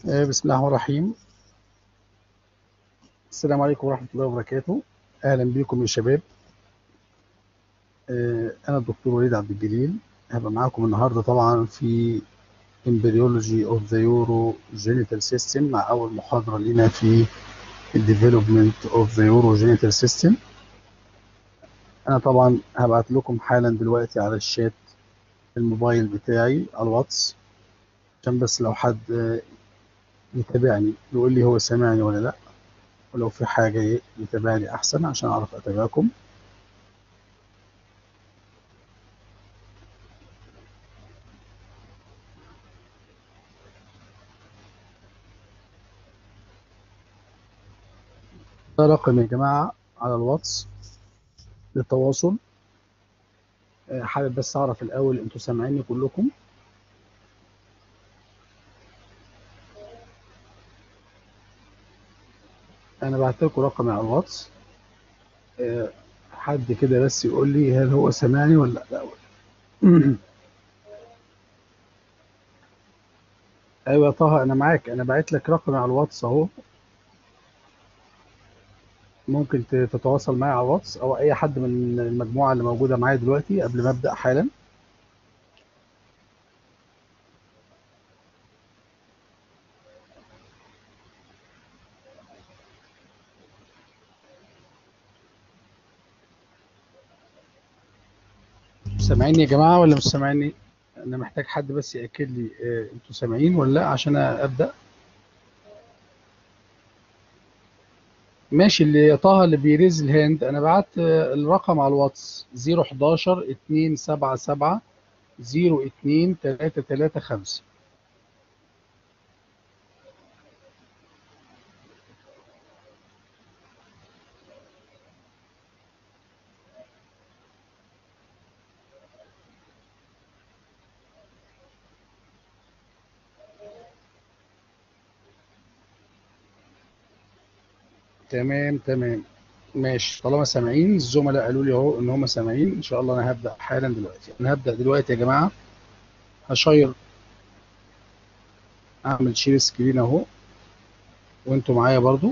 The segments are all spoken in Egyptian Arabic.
آه، بسم الله الرحمن الرحيم السلام عليكم ورحمة الله وبركاته أهلا بكم يا شباب آه، أنا الدكتور وليد عبد الجليل هبقى معاكم النهاردة طبعا في Embryology of the Urogenital System مع أول محاضرة لنا في Development of the Urogenital System أنا طبعا هبعت لكم حالا دلوقتي على الشات الموبايل بتاعي على الواتس عشان بس لو حد آه، يتابعني يقول لي هو سامعني ولا لا ولو في حاجة يتابعني أحسن عشان أعرف أتابعكم ده رقم يا جماعة على الواتس للتواصل آه، حابب بس أعرف الأول أنتوا سامعيني كلكم أنا بعت لكم رقمي على الواتس آه، حد كده بس يقول لي هل هو سامعني ولا لا أيوة يا طه أنا معاك أنا بعت لك رقمي على الواتس أهو ممكن ت- تتواصل معايا على الواتس أو أي حد من المجموعة اللي موجودة معايا دلوقتي قبل ما أبدأ حالا سامعيني يا جماعة ولا مش سامعيني؟ أنا محتاج حد بس يأكد لي آه، أنتوا سامعين ولا لا عشان أبدأ ماشي اللي طه اللي بيريز الهاند أنا بعت آه، الرقم على الواتس 011 277 02 335 تمام تمام ماشي طالما سامعين الزملاء قالوا لي اهو ان هم سامعين ان شاء الله انا هبدا حالا دلوقتي انا هبدا دلوقتي يا جماعه هشير اعمل شير سكرين اهو وانتوا معايا برضو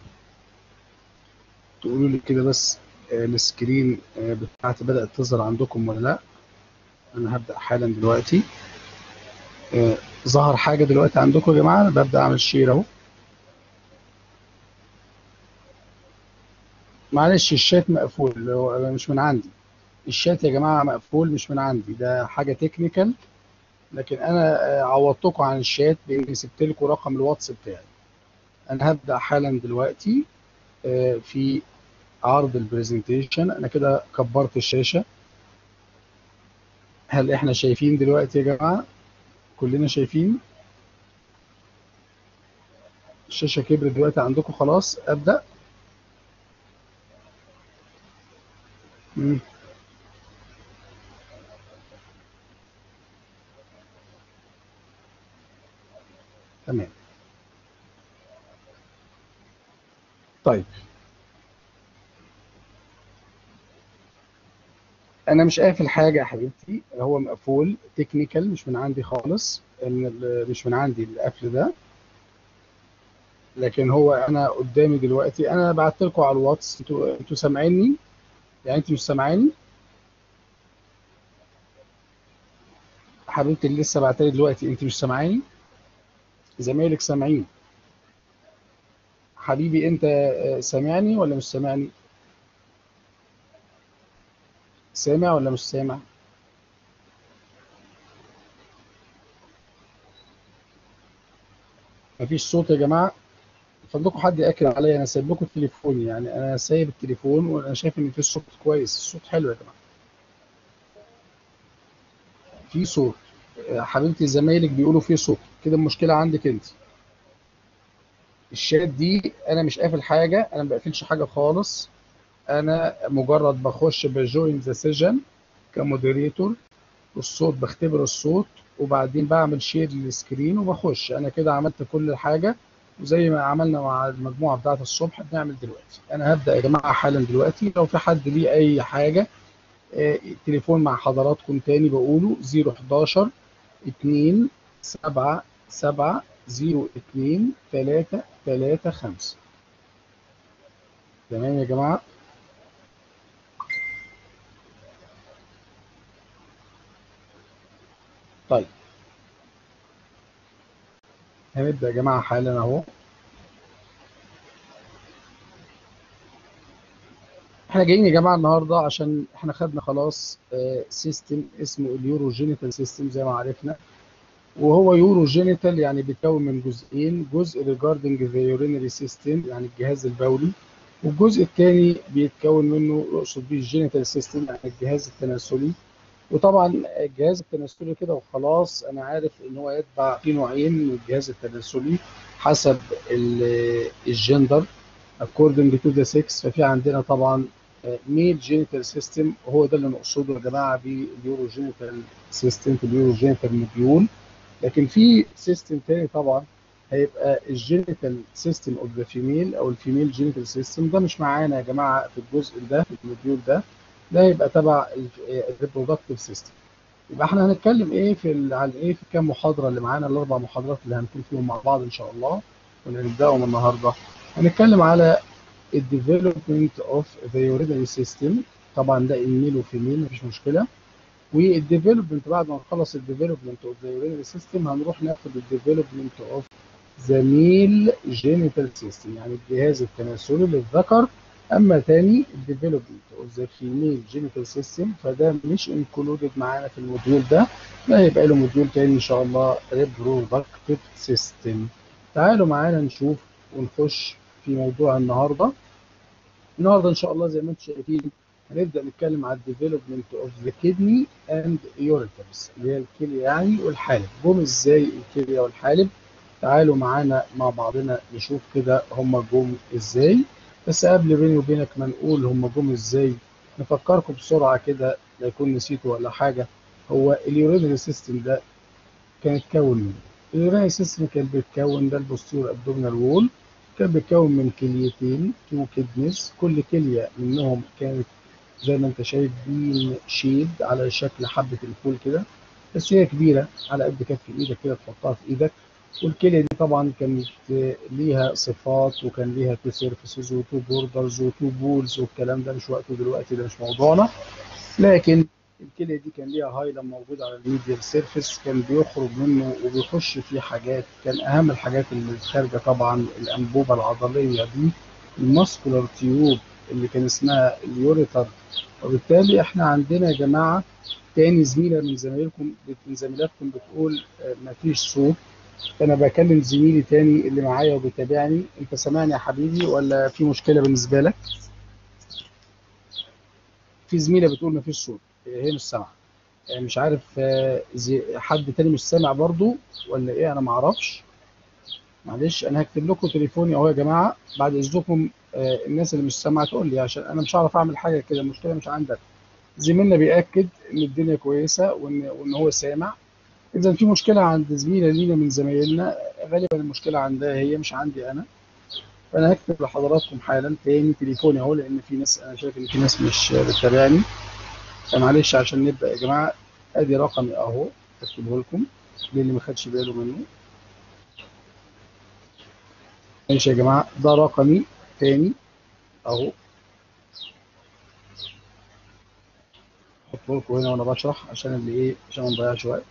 تقولوا لي كده بس آه، السكرين آه، بتاعتي بدات تظهر عندكم ولا لا انا هبدا حالا دلوقتي آه، ظهر حاجه دلوقتي عندكم يا جماعه انا ببدا اعمل شير اهو معلش الشات مقفول هو مش من عندي الشات يا جماعه مقفول مش من عندي ده حاجه تكنيكال لكن انا آه، عوضتكم عن الشات باني سبت لكم رقم الواتس بتاعي انا هبدا حالا دلوقتي آه، في عرض البرزنتيشن انا كده كبرت الشاشه هل احنا شايفين دلوقتي يا جماعه كلنا شايفين الشاشه كبرت دلوقتي عندكم خلاص ابدا مم. تمام طيب انا مش قافل حاجه يا حبيبتي هو مقفول تكنيكال مش من عندي خالص ان ال- مش من عندي القفل ده لكن هو انا قدامي دلوقتي انا بعت لكم على الواتس انتوا انتوا سامعيني يعني انت مش سامعاني حبيبتي اللي لسه بعتلي دلوقتي انت مش سامعاني زمايلك سامعين حبيبي انت آه، سامعني ولا مش سامعني سامع ولا مش سامع مفيش صوت يا جماعه فضلكم حد ياكد عليا انا سايب لكم التليفون يعني انا سايب التليفون وانا شايف ان في الصوت كويس الصوت حلو يا جماعه في صوت آه، حبيبتي زمايلك بيقولوا في صوت كده المشكله عندك انت الشات دي انا مش قافل حاجه انا ما بقفلش حاجه خالص انا مجرد بخش بجوين ذا سيجن كمودريتور والصوت بختبر الصوت وبعدين بعمل شير للسكرين وبخش انا كده عملت كل حاجه وزي ما عملنا مع المجموعه بتاعت الصبح بنعمل دلوقتي انا هبدا يا جماعه حالا دلوقتي لو في حد ليه اي حاجه آه، التليفون مع حضراتكم تاني بقوله 011 2 7 7 0 2 3 3 5 تمام يا جماعة طيب هنبدأ يا جماعة حالا اهو احنا جايين يا جماعة النهاردة عشان احنا خدنا خلاص سيستم اسمه اليورو جينيتال سيستم زي ما عرفنا وهو يورو جينيتال يعني بيتكون من جزئين جزء ريجاردنج ذا يورينري سيستم يعني الجهاز البولي والجزء الثاني بيتكون منه يقصد بيه الجينيتال سيستم يعني الجهاز التناسلي وطبعا الجهاز التناسلي كده وخلاص انا عارف ان هو يتبع في نوعين من الجهاز التناسلي حسب الجندر according to the sex ففي عندنا طبعا ميل جينيتال سيستم هو ده اللي نقصده يا جماعه باليورو جينيتال سيستم في اليورو جينيتال موديول لكن في سيستم تاني طبعا هيبقى الجينيتال سيستم اوف ذا فيميل او الفيميل جينيتال سيستم ده مش معانا يا جماعه في الجزء ده في الموديول ده ده يبقى تبع الريبرودكتيف سيستم يبقى احنا هنتكلم ايه في عن ايه في الكام محاضره اللي معانا الاربع محاضرات اللي هنكون فيهم مع بعض ان شاء الله ونبداهم النهارده هنتكلم على الديفلوبمنت اوف ذا يورينري سيستم طبعا ده الميل وفيميل مفيش مشكله والديفلوبمنت بعد ما نخلص الديفلوبمنت اوف ذا يورينري سيستم هنروح ناخد الديفلوبمنت اوف ذا ميل جينيتال سيستم يعني الجهاز التناسلي للذكر اما تاني الديفلوبمنت اوف ذا فيميل جينيتال سيستم فده مش انكلودد معانا في الموديول ده ده هيبقى له موديول تاني ان شاء الله ريبرودكتيف سيستم تعالوا معانا نشوف ونخش في موضوع النهارده النهارده ان شاء الله زي ما انتم شايفين هنبدا نتكلم على الديفلوبمنت اوف ذا كدني اند يوريترز اللي هي الكليه يعني والحالب جم ازاي الكليه والحالب تعالوا معانا مع بعضنا نشوف كده هم جم ازاي بس قبل بيني وبينك ما نقول هم جم ازاي نفكركم بسرعه كده لا يكون نسيتوا ولا حاجه هو اليورينري سيستم ده كان اتكون من اليورينري سيستم كان بيتكون ده البوستيرور ابدومينال وول كان بيتكون من كليتين تو كدنس كل كليه منهم كانت زي ما انت شايف بين شيد على شكل حبه الفول كده بس هي كبيره على قد كف ايدك كده تحطها في ايدك والكليه دي طبعا كانت ليها صفات وكان ليها تو سيرفيسز وتو بوردرز وتو بولز والكلام ده مش وقته دلوقتي ده مش موضوعنا لكن الكليه دي كان ليها هايلم موجود على الميديال سيرفيس كان بيخرج منه وبيخش فيه حاجات كان اهم الحاجات اللي خارجه طبعا الانبوبه العضليه دي الماسكولار تيوب اللي كان اسمها اليوريتر وبالتالي احنا عندنا يا جماعه تاني زميله من زمايلكم من زميلاتكم بتقول مفيش صوت فانا بكلم زميلي تاني اللي معايا وبيتابعني انت سامعني يا حبيبي ولا في مشكله بالنسبه لك في زميله بتقول مفيش صوت هي مش سامعه مش عارف حد تاني مش سامع برضو ولا ايه انا ما اعرفش معلش انا هكتب لكم تليفوني اهو يا جماعه بعد اذنكم الناس اللي مش سامعه تقول لي عشان انا مش هعرف اعمل حاجه كده المشكله مش عندك زميلنا بياكد ان الدنيا كويسه وان وان هو سامع اذا في مشكله عند زميله لينا من زمايلنا غالبا المشكله عندها هي مش عندي انا فانا هكتب لحضراتكم حالا تاني تليفوني اهو لان في ناس انا شايف ان في ناس مش بتتابعني فمعلش عشان نبدا يا جماعه ادي رقمي اهو اكتبه لكم للي ما خدش باله منه ماشي يا جماعه ده رقمي تاني اهو احطه لكم هنا وانا بشرح عشان اللي ايه عشان ما نضيعش وقت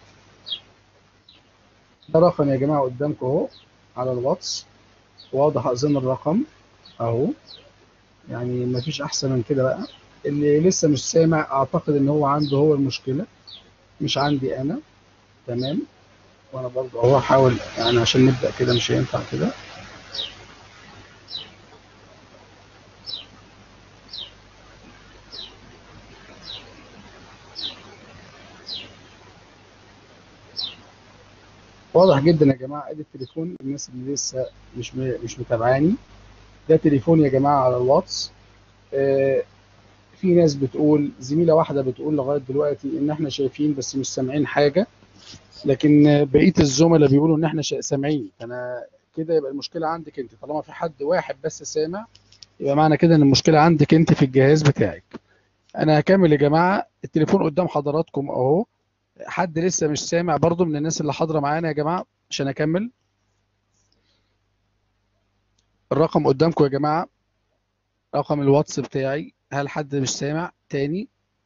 ده رقم يا جماعه قدامكم اهو على الواتس واضح اظن الرقم اهو يعني ما فيش احسن من كده بقى اللي لسه مش سامع اعتقد ان هو عنده هو المشكله مش عندي انا تمام وانا برضو اهو احاول يعني عشان نبدا كده مش هينفع كده واضح جدا يا جماعه ادي التليفون الناس اللي لسه مش مش متابعاني ده تليفون يا جماعه على الواتس آه في ناس بتقول زميله واحده بتقول لغايه دلوقتي ان احنا شايفين بس مش سامعين حاجه لكن بقيه الزملاء بيقولوا ان احنا سامعين فانا كده يبقى المشكله عندك انت طالما في حد واحد بس سامع يبقى معنى كده ان المشكله عندك انت في الجهاز بتاعك انا هكمل يا جماعه التليفون قدام حضراتكم اهو حد لسه مش سامع برضو من الناس اللي حاضره معانا يا جماعه عشان اكمل الرقم قدامكم يا جماعة رقم الواتس بتاعي هل حد مش سامع تاني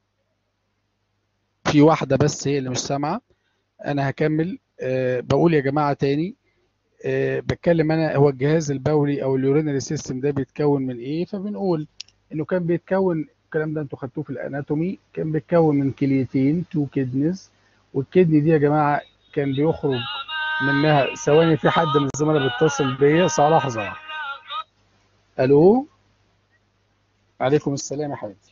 في واحدة بس هي اللي مش سامعة أنا هكمل أه بقول يا جماعة تاني أه بتكلم أنا هو الجهاز البولي أو اليورينري سيستم ده بيتكون من إيه فبنقول إنه كان بيتكون الكلام ده أنتوا خدتوه في الأناتومي كان بيتكون من كليتين تو كيدنز والكدني دي يا جماعة كان بيخرج منها ثواني في حد من الزملاء بيتصل بيا صلاح لحظة الو عليكم السلام يا حبيبتي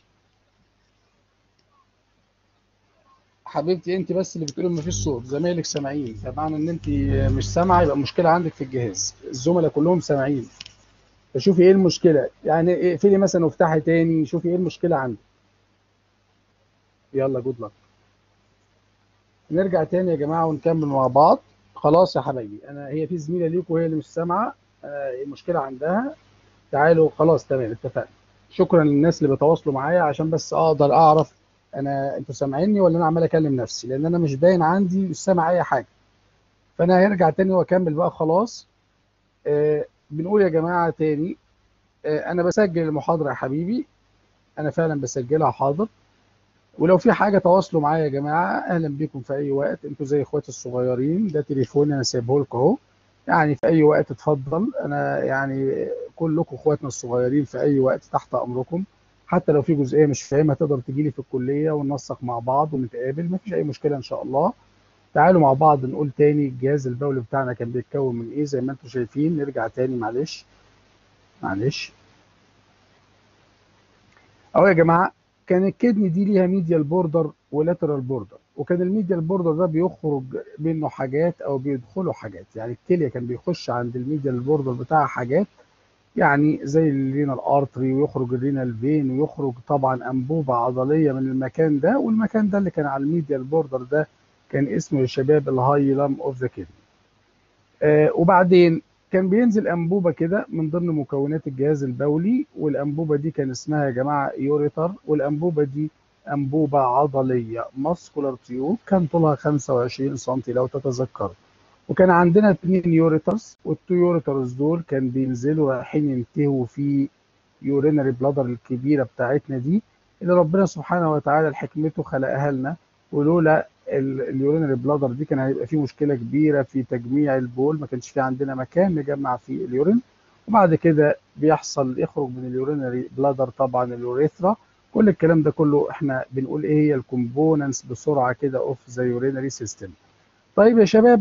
حبيبتي انت بس اللي بتقولي مفيش صوت زمايلك سامعين فمعنى ان انت مش سامعه يبقى مشكله عندك في الجهاز الزملاء كلهم سامعين فشوفي ايه المشكله يعني اقفلي مثلا وافتحي تاني شوفي ايه المشكله عندك يلا جود لك نرجع تاني يا جماعه ونكمل مع بعض خلاص يا حبايبي انا هي في زميله ليكوا هي اللي مش سامعه آه المشكله عندها تعالوا خلاص تمام اتفقنا شكرا للناس اللي بيتواصلوا معايا عشان بس اقدر اعرف انا انتوا سامعيني ولا انا عمال اكلم نفسي لان انا مش باين عندي مش سامع اي حاجه فانا هرجع تاني واكمل بقى خلاص آه بنقول يا جماعه تاني آه انا بسجل المحاضره يا حبيبي انا فعلا بسجلها حاضر ولو في حاجه تواصلوا معايا يا جماعه اهلا بيكم في اي وقت انتوا زي اخواتي الصغيرين ده تليفوني انا سايبه لكم اهو يعني في اي وقت اتفضل انا يعني كلكم اخواتنا الصغيرين في اي وقت تحت امركم حتى لو في جزئيه مش فاهمها تقدر تجي لي في الكليه وننسق مع بعض ونتقابل مفيش اي مشكله ان شاء الله تعالوا مع بعض نقول تاني الجهاز البولي بتاعنا كان بيتكون من ايه زي ما انتم شايفين نرجع تاني معلش معلش اهو يا جماعه كان الكدني دي ليها ميديال بوردر ولاترال بوردر وكان الميديال بوردر ده بيخرج منه حاجات او بيدخله حاجات يعني الكليه كان بيخش عند الميديال بوردر بتاعها حاجات يعني زي الرينال ارتري ويخرج الرينال فين ويخرج طبعا انبوبه عضليه من المكان ده والمكان ده اللي كان على الميديال بوردر ده كان اسمه يا شباب الهايلم اوف ذا كدني آه وبعدين كان بينزل انبوبه كده من ضمن مكونات الجهاز البولي والانبوبه دي كان اسمها يا جماعه يوريتر والانبوبه دي انبوبه عضليه ماسكولار تيوب كان طولها 25 سم لو تتذكروا وكان عندنا اثنين يوريترز والتو يوريترز دول كان بينزلوا رايحين ينتهوا في يورينري بلادر الكبيره بتاعتنا دي اللي ربنا سبحانه وتعالى لحكمته خلقها لنا ولولا اليورينري بلادر دي كان هيبقى فيه مشكله كبيره في تجميع البول ما كانش في عندنا مكان نجمع فيه اليورين وبعد كده بيحصل يخرج من اليورينري بلادر طبعا اليوريثرا كل الكلام ده كله احنا بنقول ايه هي الكومبوننتس بسرعه كده اوف ذا يورينري سيستم طيب يا شباب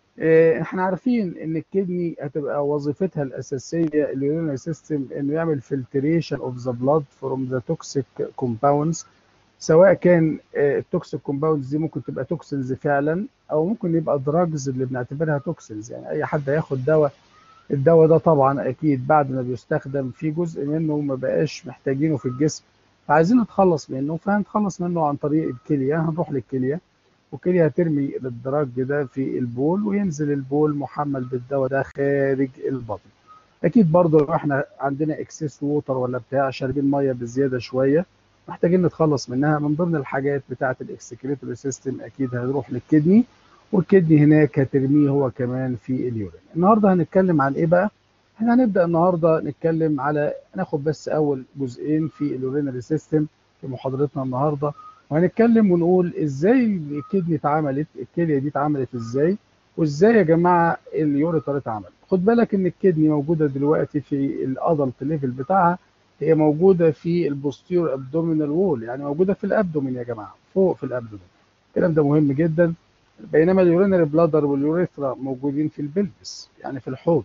اه احنا عارفين ان الكدني هتبقى وظيفتها الاساسيه اليورينري سيستم انه يعمل فلتريشن اوف ذا بلاد فروم ذا توكسيك كومباوندز سواء كان التوكسيك كومباوندز دي ممكن تبقى توكسنز فعلا او ممكن يبقى دراجز اللي بنعتبرها توكسنز يعني اي حد هياخد دواء الدواء ده طبعا اكيد بعد ما بيستخدم في جزء منه ما بقاش محتاجينه في الجسم فعايزين نتخلص منه فهنتخلص منه عن طريق الكليه هنروح للكليه والكليه هترمي الدراج ده في البول وينزل البول محمل بالدواء ده خارج البطن اكيد برضه لو احنا عندنا اكسس ووتر ولا بتاع شاربين ميه بزياده شويه محتاجين نتخلص منها من ضمن الحاجات بتاعه الاكسكريتوري سيستم اكيد هيروح للكدني والكدني هناك هترميه هو كمان في اليورين النهارده هنتكلم عن ايه بقى احنا هنبدا النهارده نتكلم على ناخد بس اول جزئين في اليورينري سيستم في محاضرتنا النهارده وهنتكلم ونقول ازاي الكدني اتعملت الكليه دي اتعملت ازاي وازاي يا جماعه اليوريتر اتعمل خد بالك ان الكدني موجوده دلوقتي في الادلت ليفل بتاعها هي موجودة في البوستير ابدومينال وول يعني موجودة في الابدومين يا جماعة فوق في الابدومين الكلام ده مهم جدا بينما اليورينري بلادر واليوريثرا موجودين في البلبس يعني في الحوض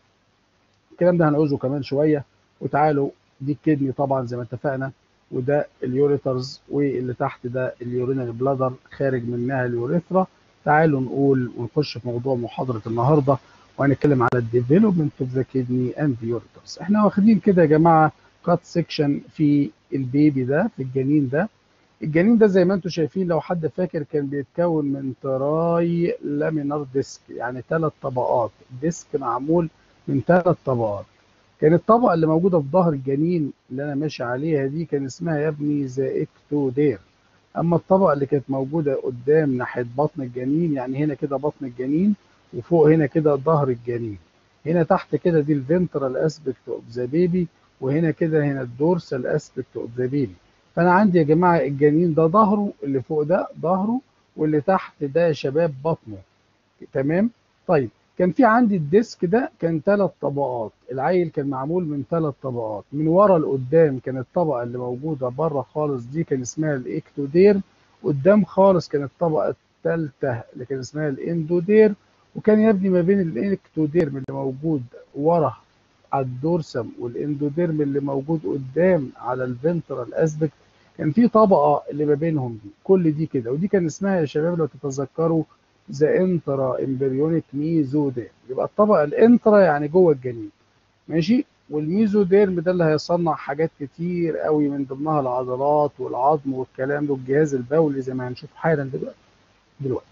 الكلام ده هنعوزه كمان شوية وتعالوا دي الكدني طبعا زي ما اتفقنا وده اليوريترز واللي تحت ده اليورينري بلادر خارج منها اليوريثرا تعالوا نقول ونخش في موضوع محاضرة النهارده وهنتكلم على الديفلوبمنت اوف ذا كدني اند يوريترز احنا واخدين كده يا جماعه كات سيكشن في البيبي ده في الجنين ده الجنين ده زي ما انتم شايفين لو حد فاكر كان بيتكون من تراي لامينار ديسك يعني ثلاث طبقات ديسك معمول من ثلاث طبقات كان الطبقه اللي موجوده في ظهر الجنين اللي انا ماشي عليها دي كان اسمها يا ابني زائكتودير اما الطبقه اللي كانت موجوده قدام ناحيه بطن الجنين يعني هنا كده بطن الجنين وفوق هنا كده ظهر الجنين هنا تحت كده دي الفنترال اسبكت اوف ذا بيبي وهنا كده هنا الدورسال اسبكت اوف ذا بيبي فانا عندي يا جماعه الجنين ده ظهره اللي فوق ده ظهره واللي تحت ده يا شباب بطنه تمام طيب كان في عندي الديسك ده كان ثلاث طبقات العيل كان معمول من ثلاث طبقات من ورا لقدام كانت الطبقه اللي موجوده بره خالص دي كان اسمها الاكتودير قدام خالص كانت الطبقه الثالثه اللي كان اسمها الاندودير وكان يبني ما بين الاكتوديرم اللي موجود ورا على الدورسم والاندوديرم اللي موجود قدام على الفنترال اسبكت كان في طبقه اللي ما بينهم دي كل دي كده ودي كان اسمها يا شباب لو تتذكروا ذا انترا امبريونيك ميزوديرم يبقى الطبقه الانترا يعني جوه الجنين ماشي والميزوديرم ده اللي هيصنع حاجات كتير قوي من ضمنها العضلات والعظم والكلام ده والجهاز البولي زي ما هنشوف حالا دلوقتي دلوقتي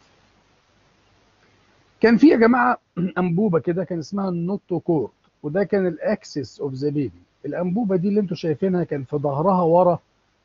كان في يا جماعه انبوبه كده كان اسمها النوتوكورد وده كان الاكسس اوف ذا بيبي الانبوبه دي اللي انتم شايفينها كان في ظهرها ورا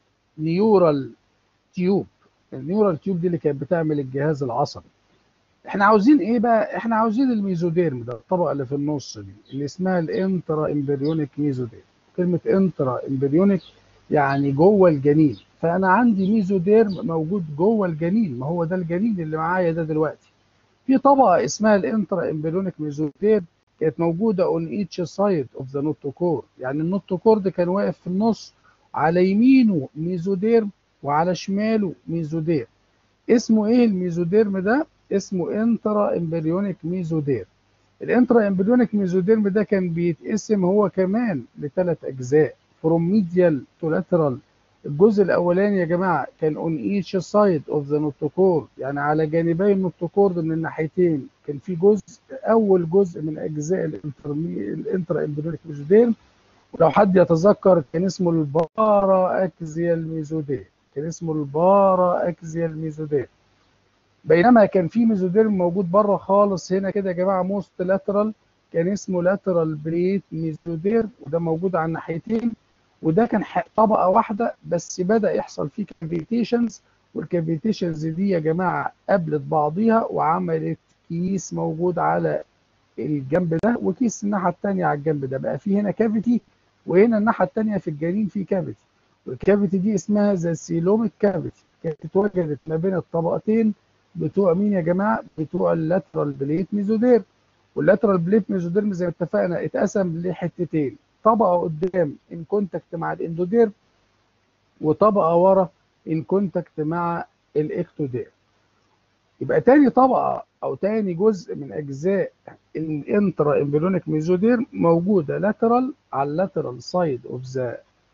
نيورال تيوب النيورال تيوب دي اللي كانت بتعمل الجهاز العصبي احنا عاوزين ايه بقى احنا عاوزين الميزوديرم ده الطبقه اللي في النص دي اللي اسمها الانترا امبريونيك ميزوديرم كلمه انترا امبريونيك يعني جوه الجنين فانا عندي ميزوديرم موجود جوه الجنين ما هو ده الجنين اللي معايا ده دلوقتي في طبقه اسمها الانترا امبريونيك ميزوديرم كانت موجوده اون ايتش سايد اوف ذا نوتوكور يعني النوتوكور ده كان واقف في النص على يمينه ميزوديرم وعلى شماله ميزوديرم اسمه ايه الميزوديرم ده اسمه انترا امبريونيك ميزوديرم الانترا امبريونيك ميزوديرم ده كان بيتقسم هو كمان لثلاث اجزاء فروم ميديال تو لاترال الجزء الاولاني يا جماعه كان اون ايتش سايد اوف ذا نوتوكور يعني على جانبي النوتوكور من الناحيتين كان في جزء اول جزء من اجزاء الانترا امبريونيك ميزوديرم ولو حد يتذكر كان اسمه البارا اكزيال ميزودير كان اسمه البارا اكزيال ميزودير بينما كان في ميزوديرم موجود بره خالص هنا كده يا جماعه موست لاترال كان اسمه لاترال بريت ميزودير وده موجود على الناحيتين وده كان طبقه واحده بس بدا يحصل فيه كافيتيشنز والكافيتيشنز دي يا جماعه قابلت بعضيها وعملت كيس موجود على الجنب ده وكيس الناحيه الثانيه على الجنب ده بقى في هنا كافيتي وهنا الناحيه الثانيه في الجنين في كافيتي والكافيتي دي اسمها ذا سيلوميك كافيتي كانت اتوجدت ما بين الطبقتين بتوع مين يا جماعه بتوع اللاترال بليت ميزودير واللاترال بليت ميزوديرم زي ما اتفقنا اتقسم لحتتين طبقه قدام ان كونتاكت مع الاندودير وطبقه ورا ان كونتاكت مع الاكتودير يبقى تاني طبقه او تاني جزء من اجزاء الانترا امبريونيك ميزودير موجوده لاترال على اللاترال سايد اوف ذا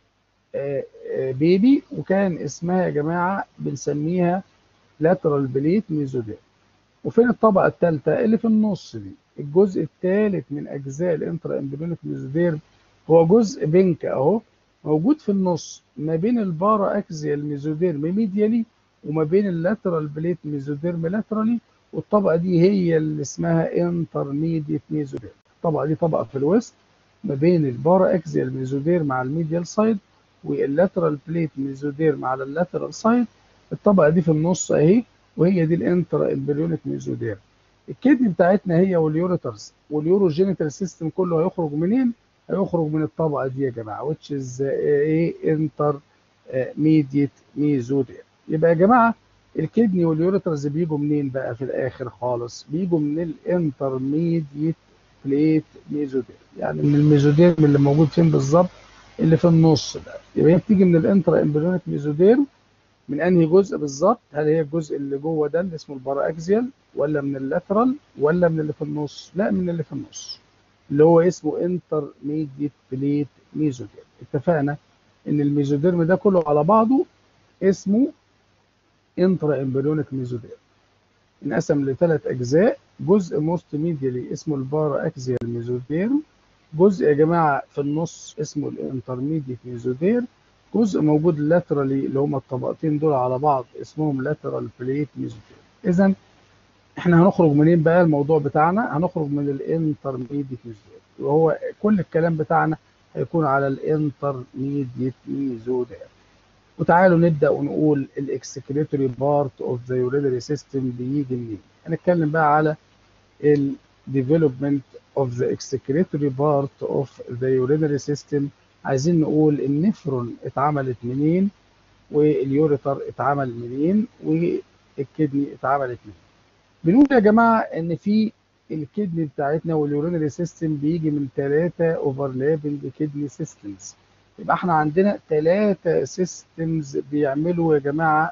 بيبي وكان اسمها يا جماعه بنسميها لاترال بليت ميزودير وفين الطبقه الثالثه اللي في النص دي الجزء الثالث من اجزاء الانترا امبريونيك ميزودير هو جزء بينك اهو موجود في النص ما بين البارا اكزيال ميزوديرم ميديالي وما بين اللاترال بليت ميزوديرم لاترالي والطبقه دي هي اللي اسمها انترميديت ميزوديرم الطبقه دي طبقه في الوسط ما بين البارا اكزيال ميزوديرم على الميديال سايد واللاترال بليت ميزوديرم على اللاترال سايد الطبقه دي في النص اهي وهي دي الانترا امبريونيك ميزوديرم الكدني بتاعتنا هي واليوريترز واليوروجينيتال سيستم كله هيخرج منين؟ هيخرج من الطبقه دي يا جماعه which is ايه انتر ميديت ميزودير يبقى يا جماعه الكدني واليوريترز بيجوا منين بقى في الاخر خالص؟ بيجوا من الانترميديت بليت ميزودير يعني من الميزودير اللي موجود فين بالظبط؟ اللي في النص ده يبقى هي بتيجي من الانترا امبريونيك ميزودير من انهي جزء بالظبط؟ هل هي الجزء اللي جوه ده اللي اسمه البارا اكزيال ولا من اللاترال ولا من اللي في النص؟ لا من اللي في النص. اللي هو اسمه انترميديت بليت ميزوديرم اتفقنا ان الميزوديرم ده كله على بعضه اسمه انترا امبريونيك ميزوديرم انقسم لثلاث اجزاء جزء موست ميديالي اسمه البارا اكزيال ميزوديرم جزء يا جماعه في النص اسمه الانترميديت ميزوديرم جزء موجود لاترالي اللي هما الطبقتين دول على بعض اسمهم لاترال بليت ميزوديرم اذا احنا هنخرج منين بقى الموضوع بتاعنا هنخرج من الانترميديت ميزودير وهو كل الكلام بتاعنا هيكون على الانترميديت ميزودير وتعالوا نبدا ونقول الاكسكريتوري بارت اوف ذا يورينري سيستم بيجي منين هنتكلم بقى على الديفلوبمنت of the excretory part of the urinary system عايزين نقول النفرون اتعملت منين واليوريتر اتعمل منين والكدني اتعملت منين بنقول يا جماعه ان في الكدني بتاعتنا واليورينري سيستم بيجي من ثلاثه اوفرلابنج كدني سيستمز يبقى احنا عندنا ثلاثه سيستمز بيعملوا يا جماعه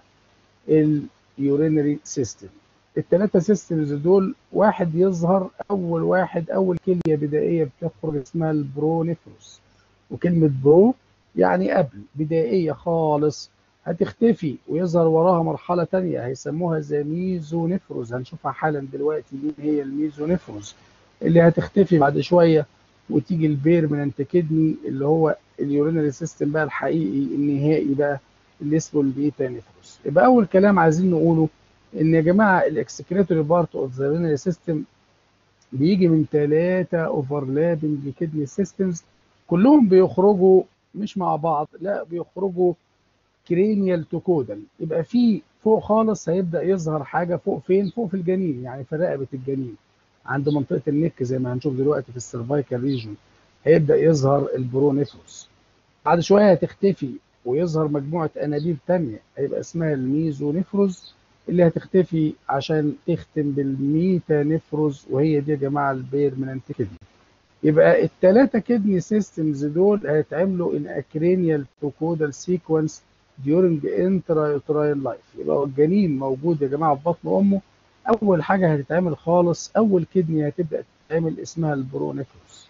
اليورينري سيستم الثلاثه سيستمز دول واحد يظهر اول واحد اول كليه بدائيه بتخرج اسمها البرونيفروس وكلمه برو يعني قبل بدائيه خالص هتختفي ويظهر وراها مرحلة تانية هيسموها زي ميزونيفروز هنشوفها حالا دلوقتي مين هي الميزونيفروز اللي هتختفي بعد شوية وتيجي البيرمننت كدني اللي هو اليورينري سيستم بقى الحقيقي النهائي بقى اللي اسمه البيتا نيفروز يبقى أول كلام عايزين نقوله إن يا جماعة الإكسكريتوري بارت أوف ذا يورينري سيستم بيجي من ثلاثة اوفرلابنج كدني سيستمز كلهم بيخرجوا مش مع بعض لا بيخرجوا كرينيال تو كودال يبقى في فوق خالص هيبدا يظهر حاجه فوق فين فوق في الجنين يعني في رقبه الجنين عند منطقه النك زي ما هنشوف دلوقتي في السيرفايكال ريجون هيبدا يظهر البرونيفروس بعد شويه هتختفي ويظهر مجموعه انابيب تانية هيبقى اسمها الميزونيفروز اللي هتختفي عشان تختم بالميتانيفروز وهي دي يا جماعه البيرمننت كدني يبقى الثلاثه كدني سيستمز دول هيتعملوا ان اكرينيال تو كودال سيكونس during intrauterine life يبقى الجنين موجود يا جماعه في بطن امه اول حاجه هتتعمل خالص اول كدني هتبدا تتعمل اسمها البرونيفروس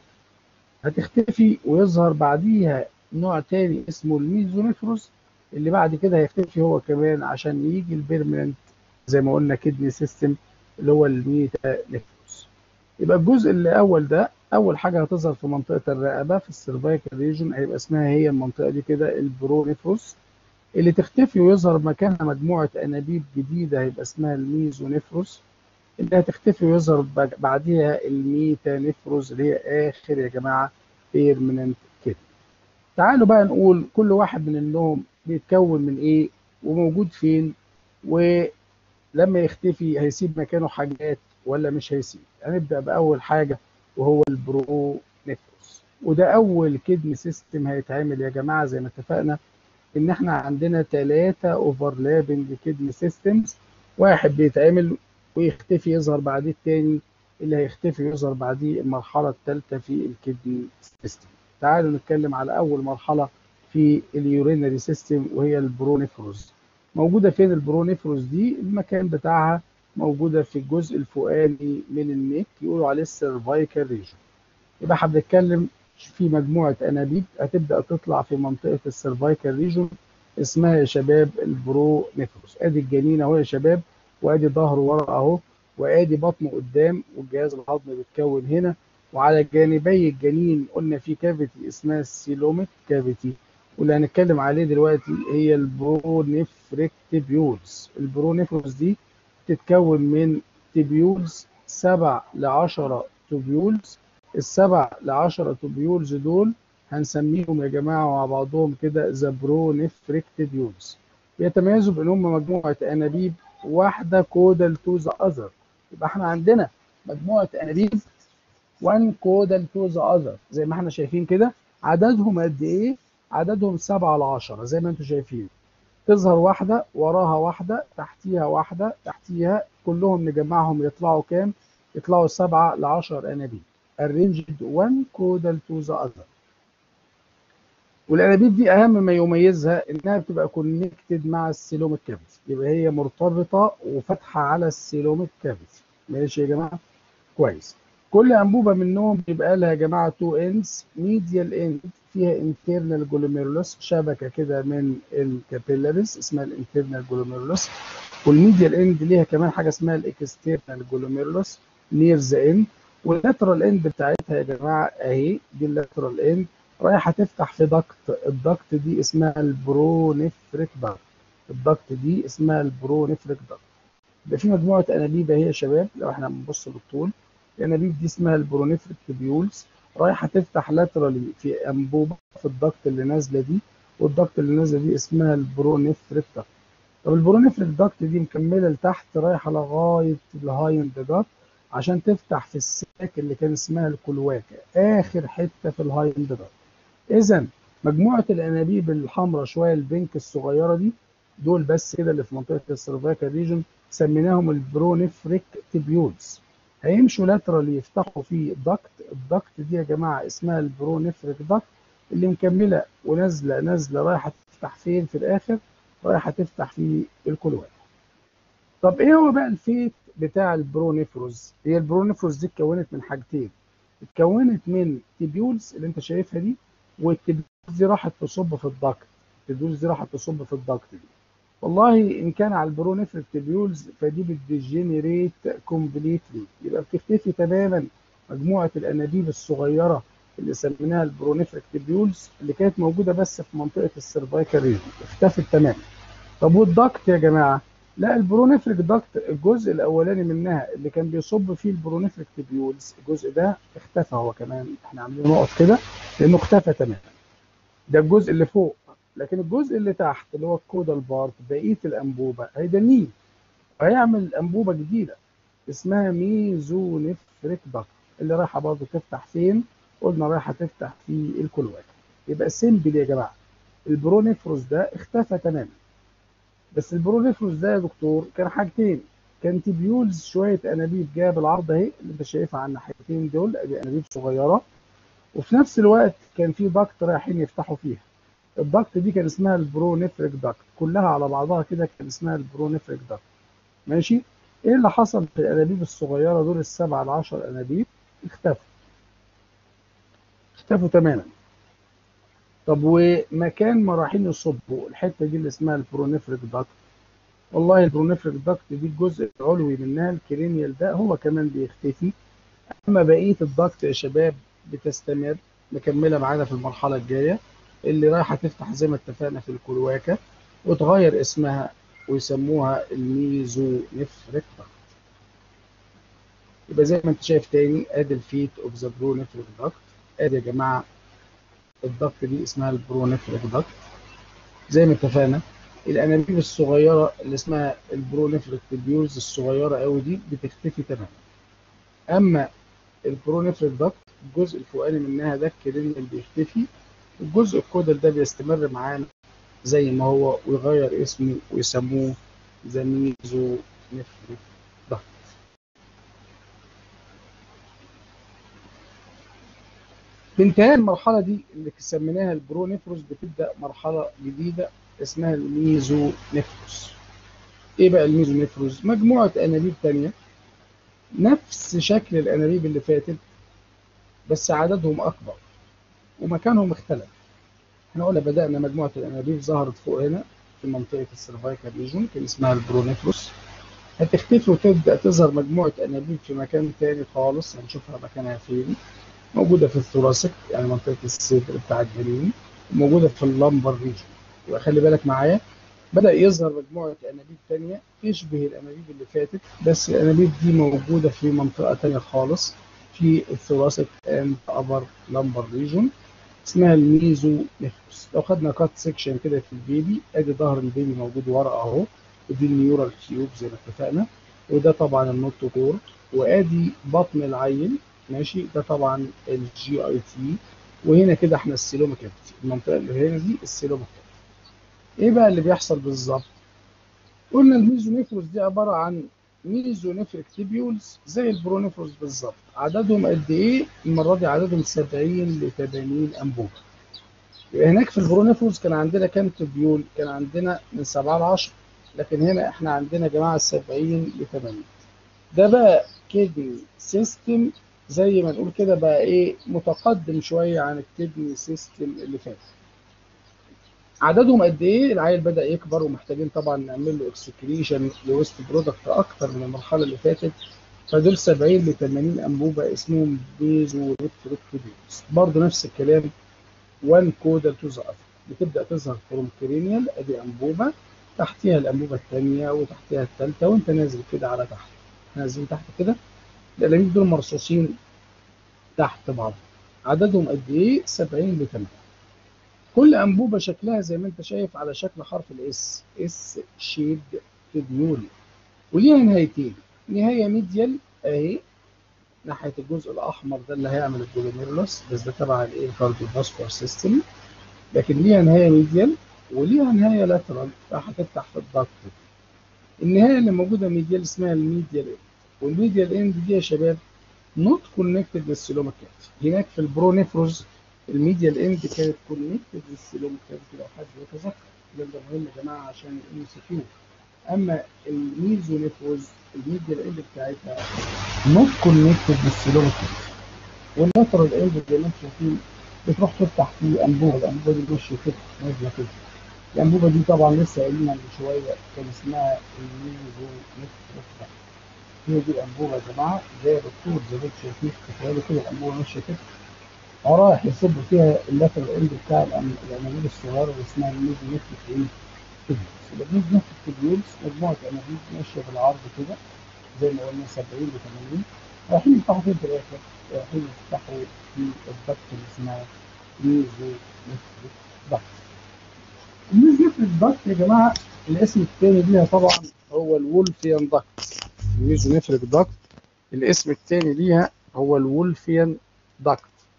هتختفي ويظهر بعديها نوع تاني اسمه الميزونيفروس اللي بعد كده هيختفي هو كمان عشان يجي البيرمننت زي ما قلنا كدني سيستم اللي هو الميتانيفروس يبقى الجزء الاول ده اول حاجه هتظهر في منطقه الرقبه في السيرفايكال ريجون هيبقى اسمها هي المنطقه دي كده البرونيفروس اللي تختفي ويظهر مكانها مجموعة أنابيب جديدة هيبقى اسمها الميزونيفروس اللي هتختفي ويظهر بعديها الميتانيفروس اللي هي آخر يا جماعة بيرمننت كده تعالوا بقى نقول كل واحد من النوم بيتكون من إيه وموجود فين ولما يختفي هيسيب مكانه حاجات ولا مش هيسيب هنبدأ بأول حاجة وهو البرونيفروس وده أول كدني سيستم هيتعمل يا جماعة زي ما اتفقنا ان احنا عندنا ثلاثة اوفرلابنج كدني سيستمز واحد بيتعمل ويختفي يظهر بعديه الثاني اللي هيختفي يظهر بعديه المرحلة الثالثة في الكدني سيستم تعالوا نتكلم على اول مرحلة في اليورينري سيستم وهي البرونيفروز موجودة فين البرونيفروز دي المكان بتاعها موجودة في الجزء الفوقاني من النيك يقولوا عليه السيرفايكال ريجون يبقى احنا بنتكلم في مجموعة أنابيب هتبدأ تطلع في منطقة السيرفايكال ريجون اسمها يا شباب البرونيفروس ادي الجنين اهو يا شباب وادي ظهره ورا اهو وادي بطنه قدام والجهاز الهضمي بيتكون هنا وعلى جانبي الجنين قلنا في كافيتي اسمها السيلوميك كافيتي واللي هنتكلم عليه دلوقتي هي البرونيفريكتيبيولز البرونيفروس دي تتكون من تبيولز 7 ل 10 تبيولز السبع لعشرة توبيولز دول هنسميهم يا جماعة مع بعضهم كده ذا برونيفريكتيبيولز بيتميزوا بأنهم مجموعة أنابيب واحدة كودال تو ذا أذر يبقى احنا عندنا مجموعة أنابيب وان كودال تو ذا أذر زي ما احنا شايفين كده عددهم قد إيه؟ عددهم سبعة لعشرة زي ما انتم شايفين تظهر واحدة وراها واحدة تحتيها واحدة تحتيها كلهم نجمعهم يطلعوا كام؟ يطلعوا سبعة لعشر أنابيب arranged one caudal to the other والانابيب دي اهم ما يميزها انها بتبقى كونكتد مع السيلوميك كافيتي يبقى هي مرتبطه وفاتحه على السيلوميك كافيتي ماشي يا جماعه كويس كل انبوبه منهم بيبقى لها يا جماعه تو اندز ميديال اند فيها انترنال جلوميرولوس شبكه كده من الكابيلاريز اسمها الانترنال جلوميرولوس والميديال اند ليها كمان حاجه اسمها الاكسترنال جلوميرولوس نير ذا اند واللاترال اند بتاعتها يا جماعه اهي دي اللاترال اند رايحه تفتح في ضغط الضغط دي اسمها البرونيفريك ضغط الضغط دي اسمها البرونيفريك ضغط يبقى في مجموعه انابيب اهي يا شباب لو احنا بنبص بالطول الانابيب دي اسمها البرونيفريك تبيولز رايحه تفتح لاترالي في انبوبه في الضغط اللي نازله دي والضغط اللي نازله دي اسمها البرونيفريك ضغط طب البرونيفريك ضغط دي مكمله لتحت رايحه لغايه الهايند ضغط عشان تفتح في الساك اللي كان اسمها الكلواكة آخر حتة في الهايند دارت إذا مجموعة الأنابيب الحمراء شوية البنك الصغيرة دي دول بس كده اللي في منطقة السيرفايكال ريجن سميناهم البرونيفريك تيبيولز هيمشوا لاترال يفتحوا في دكت الدكت دي يا جماعة اسمها البرونيفريك دكت اللي مكملة ونازلة نازلة رايحة تفتح فين في الآخر رايحة تفتح في الكلواكة طب ايه هو بقى الفيت بتاع البرونيفروز هي البرونيفروز دي اتكونت من حاجتين اتكونت من تيبيولز اللي انت شايفها دي والتيبيولز دي راحت تصب في الدكت التيبيولز دي راحت تصب في الدكت دي والله ان كان على البرونيفريك تيبيولز فدي بتديجينيريت كومبليتلي يبقى بتختفي تماما مجموعه الانابيب الصغيره اللي سميناها البرونيفريك تيبيولز اللي كانت موجوده بس في منطقه السيرفايكال ريجن اختفت تماما طب والدكت يا جماعه لا البرونيفريك داكت الجزء الاولاني منها اللي كان بيصب فيه البرونيفريك تيبيولز الجزء ده اختفى هو كمان احنا عاملين نقط كده لانه اختفى تماما ده الجزء اللي فوق لكن الجزء اللي تحت اللي هو الكودال بارت بقيه الانبوبه هيدنيه هيعمل انبوبه جديده اسمها ميزونيفريك داكت اللي رايحه برضه تفتح فين قلنا رايحه تفتح في الكلواك يبقى سيمبل يا جماعه البرونيفروس ده اختفى تماما بس البرونيفروس ده يا دكتور كان حاجتين كان تيبيولز شويه انابيب جايه بالعرض اهي اللي انت شايفها على الناحيتين دول ادي انابيب صغيره وفي نفس الوقت كان في دكت رايحين يفتحوا فيها الدكت دي كان اسمها البرونيفريك دكت كلها على بعضها كده كان اسمها البرونيفريك دكت ماشي ايه اللي حصل في الانابيب الصغيره دول السبعه العشر انابيب اختفوا اختفوا تماما طب ومكان ما رايحين يصبوا الحته دي اللي اسمها البرونيفريك داكت والله البرونيفريك داكت دي الجزء العلوي منها الكرينيال ده هو كمان بيختفي اما بقيه الداكت يا شباب بتستمر مكمله معانا في المرحله الجايه اللي رايحه تفتح زي ما اتفقنا في الكلواكه وتغير اسمها ويسموها الميزونيفريك داكت يبقى زي ما انت شايف تاني ادي الفيت اوف ذا برونيفريك داكت ادي يا جماعه الضغط دي اسمها البرونيفريك ضغط زي ما اتفقنا الانابيب الصغيره اللي اسمها البرونيفريك تيبيولز الصغيره قوي دي بتختفي تماما اما البرونيفريك ضغط الجزء الفوقاني منها ده الكرينيال بيختفي الجزء الكودال ده بيستمر معانا زي ما هو ويغير اسمه ويسموه ذا ميزونيفريك ضغط بانتهاء المرحله دي اللي سميناها البرونيفروس بتبدا مرحله جديده اسمها الميزونيفروس ايه بقى الميزونيفروس مجموعه انابيب تانية نفس شكل الانابيب اللي فاتت بس عددهم اكبر ومكانهم اختلف احنا قلنا بدانا مجموعه الانابيب ظهرت فوق هنا في منطقه السيرفايكال ريجون كان اسمها البرونيفروس هتختفي وتبدا تظهر مجموعه انابيب في مكان تاني خالص هنشوفها مكانها فين موجوده في الثوراسيك يعني منطقه الصدر بتاع الجنين وموجوده في اللمبر ريجن يبقى خلي بالك معايا بدا يظهر مجموعه انابيب ثانيه تشبه الانابيب اللي فاتت بس الانابيب دي موجوده في منطقه ثانيه خالص في الثوراسيك اند ابر لمبر ريجون اسمها الميزو نيفروس لو خدنا كات سيكشن كده في البيبي ادي ظهر البيبي موجود ورا اهو ودي النيورال تيوب زي ما اتفقنا وده طبعا النوتوكور وادي بطن العيل ماشي ده طبعا الجي اي تي وهنا كده احنا السيلوما كافيتي المنطقه اللي هنا دي السيلوما كافيتي ايه بقى اللي بيحصل بالظبط قلنا الميزونيفروس دي عباره عن ميزونيفريك تيبيولز زي البرونيفروس بالظبط عددهم قد ايه المره دي عددهم 70 ل 80 انبوبه يبقى هناك في البرونيفروس كان عندنا كام تيبيول كان عندنا من 7 ل 10 لكن هنا احنا عندنا يا جماعه 70 ل 80 ده بقى كيدني سيستم زي ما نقول كده بقى ايه متقدم شويه عن الكدني سيستم اللي فات عددهم قد ايه العيل بدا يكبر ومحتاجين طبعا نعمل له اكسكريشن لويست برودكت اكتر من المرحله اللي فاتت فدول 70 ل 80 انبوبه اسمهم بيزو ريتروكتيبيوس برضه نفس الكلام وان كودال تو ذا بتبدا تظهر فروم كرينيال ادي انبوبه تحتيها الانبوبه الثانيه وتحتيها الثالثه وانت نازل كده على تحت نازلين تحت كده الانابيب دول مرصوصين تحت بعض عددهم قد ايه 70 ل 80 كل انبوبه شكلها زي ما انت شايف على شكل حرف الاس اس شيد تبيول وليها نهايتين نهايه ميديال اهي ناحيه الجزء الاحمر ده اللي هيعمل الجلوميرولس بس ده تبع الايه الكارديوفاسكولار سيستم لكن ليها نهايه ميديال وليها نهايه لاترال فهتفتح في الضغط النهايه اللي موجوده ميديال اسمها الميديال اند والميديال اند دي يا شباب نوت كونكتد للسيلوما كافيتي هناك في البرونيفروز الميديال اند كانت كونكتد للسيلوما كافيتي لو حد يتذكر ده مهم يا جماعه عشان الام سي كيو اما الميزونيفروز الميديال اند بتاعتها نوت كونكتد للسيلوما كافيتي واللاترال اند زي ما انتم شايفين بتروح تفتح في انبوبه الانبوبه دي ماشيه كده نازله كده الانبوبه دي طبعا لسه قايلينها من شويه كان اسمها الميزونيفروز هي دي الانبوبه يا جماعه زي الدكتور زي ما انتم شايفين تخيلوا كده الانبوبه ماشيه كده رايح يصب فيها اللاترال اند بتاع الانابيب الصغيره اللي اسمها الميزونيفريك ايه؟ تبيولز يبقى الميزونيفريك تبيولز مجموعه انابيب ماشيه بالعرض كده زي ما قلنا 70 ل 80 رايحين يفتحوا فين في الاخر؟ رايحين يفتحوا في الضغط اللي اسمها ميزونيفريك ضغط. الميزونيفريك ضغط يا جماعه الاسم الثاني ليها طبعا هو الولفيان ضغط. الميزونيفريك ضغط الاسم الثاني ليها هو الولفيان ضغط.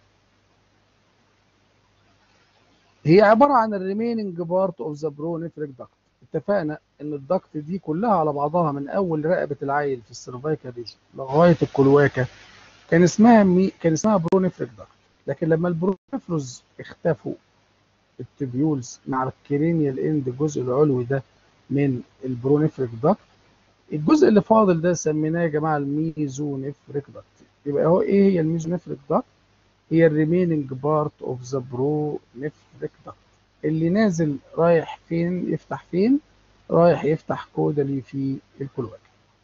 هي عباره عن الريميننج بارت اوف ذا برونيفريك داكت اتفقنا ان الدكت دي كلها على بعضها من اول رقبه العيل في السيرفايكال ريجن لغايه الكلواكه كان اسمها مي كان اسمها برونيفريك داكت لكن لما البرونيفروز اختفوا التبيولز مع الكرينيال اند الجزء العلوي ده من البرونيفريك داكت الجزء اللي فاضل ده سميناه يا جماعه الميزونيفريك داكت يبقى هو ايه هي الميزونيفريك داكت هي الريميننج بارت اوف ذا برونيفريك داكت اللي نازل رايح فين يفتح فين رايح يفتح كودالي في الكلواكه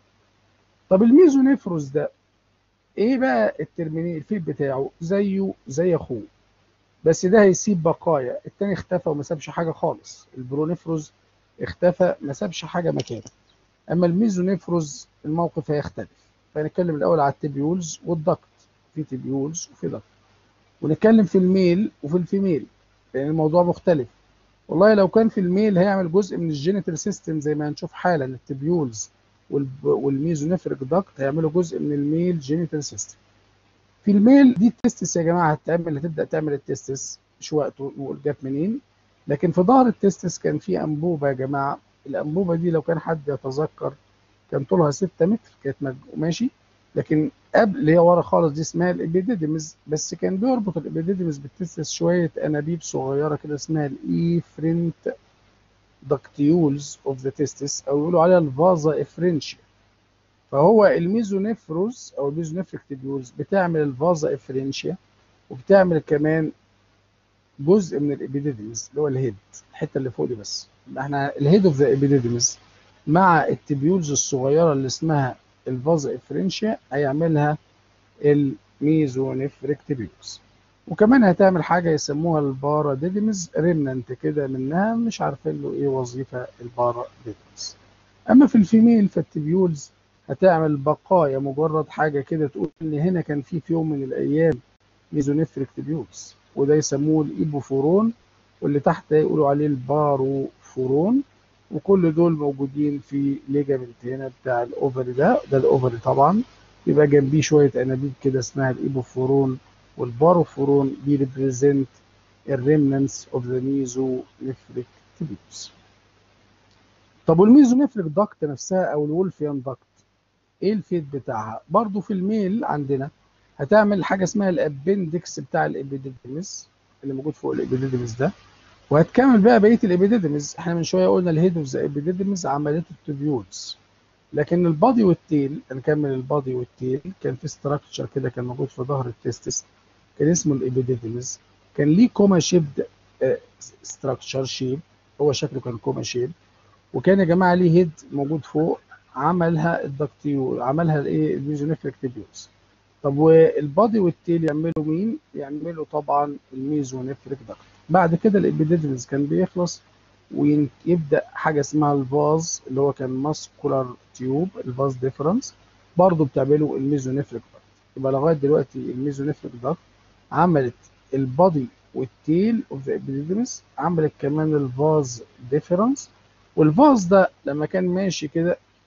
طب الميزونيفروس ده ايه بقى الترميني الفيل بتاعه زيه زي اخوه بس ده هيسيب بقايا التاني اختفى وما سابش حاجه خالص البرونيفروز اختفى ما سابش حاجه مكانه اما الميزونيفروز الموقف هيختلف فنتكلم الاول على التبيولز والضغط في تبيولز وفي ضغط ونتكلم في الميل وفي الفيميل لان الموضوع مختلف والله لو كان في الميل هيعمل جزء من الجينيتال سيستم زي ما هنشوف حالا التبيولز والميزونيفريك داكت هيعملوا جزء من الميل جينيتال سيستم في الميل دي التستس يا جماعه هتعمل هتبدا تعمل التستس مش وقته نقول جت منين لكن في ظهر التستس كان في انبوبه يا جماعه الانبوبه دي لو كان حد يتذكر كان طولها 6 متر كانت ماشي لكن قبل اللي هي ورا خالص دي اسمها الابيديديمز بس كان بيربط الابيديديمز بالتستس شويه انابيب صغيره كده اسمها الايفرنت داكتيولز اوف ذا تستس او يقولوا عليها الفازا افرنشيا فهو الميزونيفروز او الميزونيفريك تبيولز بتعمل الفازا افرنشيا وبتعمل كمان جزء من الابيديديمز اللي هو الهيد الحته اللي فوق دي بس احنا الهيد اوف ذا ابيديديمز مع التبيولز الصغيره اللي اسمها الفازا افرنشيا هيعملها الميزونيفريك تبيولز وكمان هتعمل حاجه يسموها الباراديديمز ريمننت كده منها مش عارفين له ايه وظيفه الباراديديمز اما في الفيميل فالتبيولز هتعمل بقايا مجرد حاجه كده تقول ان هنا كان في في يوم من الايام ميزونيفريك تبيولز وده يسموه الايبوفورون واللي تحت يقولوا عليه الباروفورون وكل دول موجودين في ليجامنت هنا بتاع الاوفري ده ده الاوفري طبعا يبقى جنبيه شويه انابيب كده اسمها الايبوفورون والباروفورون بيريبريزنت الريمنانس اوف ذا ميزونيفريك تبيوس طب والميزونيفريك داكت نفسها او الولفيان داكت ايه الفيد بتاعها برضو في الميل عندنا هتعمل حاجه اسمها الابندكس بتاع الابيديديمس اللي موجود فوق الابيديديمس ده وهتكمل بقى بقيه الابيديديمز احنا من شويه قلنا الهيد اوف ذا ابيديديمز عملته التبيولز لكن البادي والتيل هنكمل البادي والتيل كان في ستراكشر كده كان موجود في ظهر التستس كان اسمه الابيديديمز كان ليه كوما شيبد ستراكشر شيب هو شكله كان كوما شيب وكان يا جماعه ليه هيد موجود فوق عملها الدكتيول عملها الايه الميزونيفريك تبيولز طب والبادي والتيل يعملوا مين؟ يعملوا طبعا الميزونيفريك دكت بعد كده الابيديديمز كان بيخلص ويبدا حاجه اسمها الفاز اللي هو كان ماسكولار تيوب الفاز ديفرنس برضه بتعمله الميزونيفريك دكت يبقى لغايه دلوقتي الميزونيفريك دكت عملت البادي والتيل اوف ذا ابيديديمز عملت كمان الفاز ديفرنس والفاز ده لما كان ماشي كده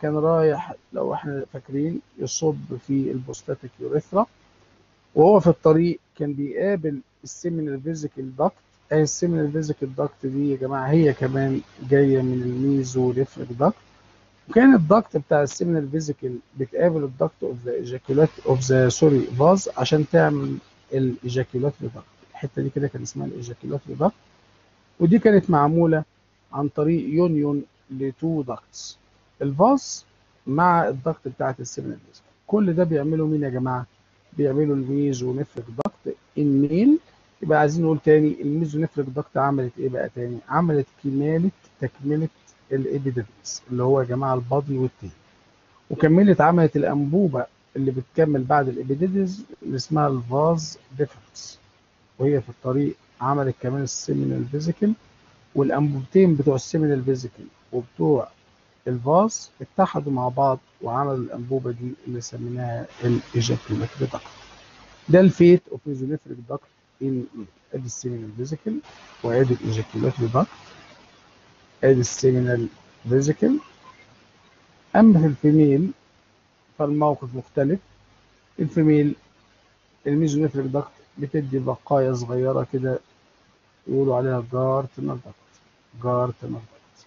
كان رايح لو احنا فاكرين يصب في البوستاتيك يوريثرا وهو في الطريق كان بيقابل السيمينال فيزيكال داكت اي السيمينال فيزيكال داكت دي يا جماعه هي كمان جايه من الميزو ريفريك داكت وكان الدكت بتاع السيمينال فيزيكال بتقابل الدكت اوف ذا ايجاكيولات اوف ذا سوري فاز عشان تعمل الايجاكيولات داكت الحته دي كده كان اسمها الايجاكيولات داكت ودي كانت معموله عن طريق يونيون لتو داكتس الفاز مع الدكت بتاعت السيمينال فيزيكال كل ده بيعملوا مين يا جماعه بيعملوا الميزو نفرك داكت النيل يبقى عايزين نقول تاني الميزو نفرك داكت عملت ايه بقى تاني عملت كماله تكمله الابيديدمس اللي هو يا جماعه البادي والتين وكملت عملت الانبوبه اللي بتكمل بعد الابيديدز اللي اسمها الفاز ديفرنس وهي في الطريق عملت كمان السيمينال فيزيكال والانبوبتين بتوع السيمينال فيزيكال وبتوع الفاز اتحدوا مع بعض وعملوا الانبوبه دي اللي سميناها الايجاكيولاتري داكت ده الفيت اوف ميزونيفريك داكت ان ادي السيمينال فيزيكال وادي الايجاكيولاتري داكت ادي السيمينال فيزيكال اما في الفيميل فالموقف مختلف الفيميل الميزونيفريك داكت بتدي بقايا صغيره كده يقولوا عليها جارتنر داكت جارتنر داكت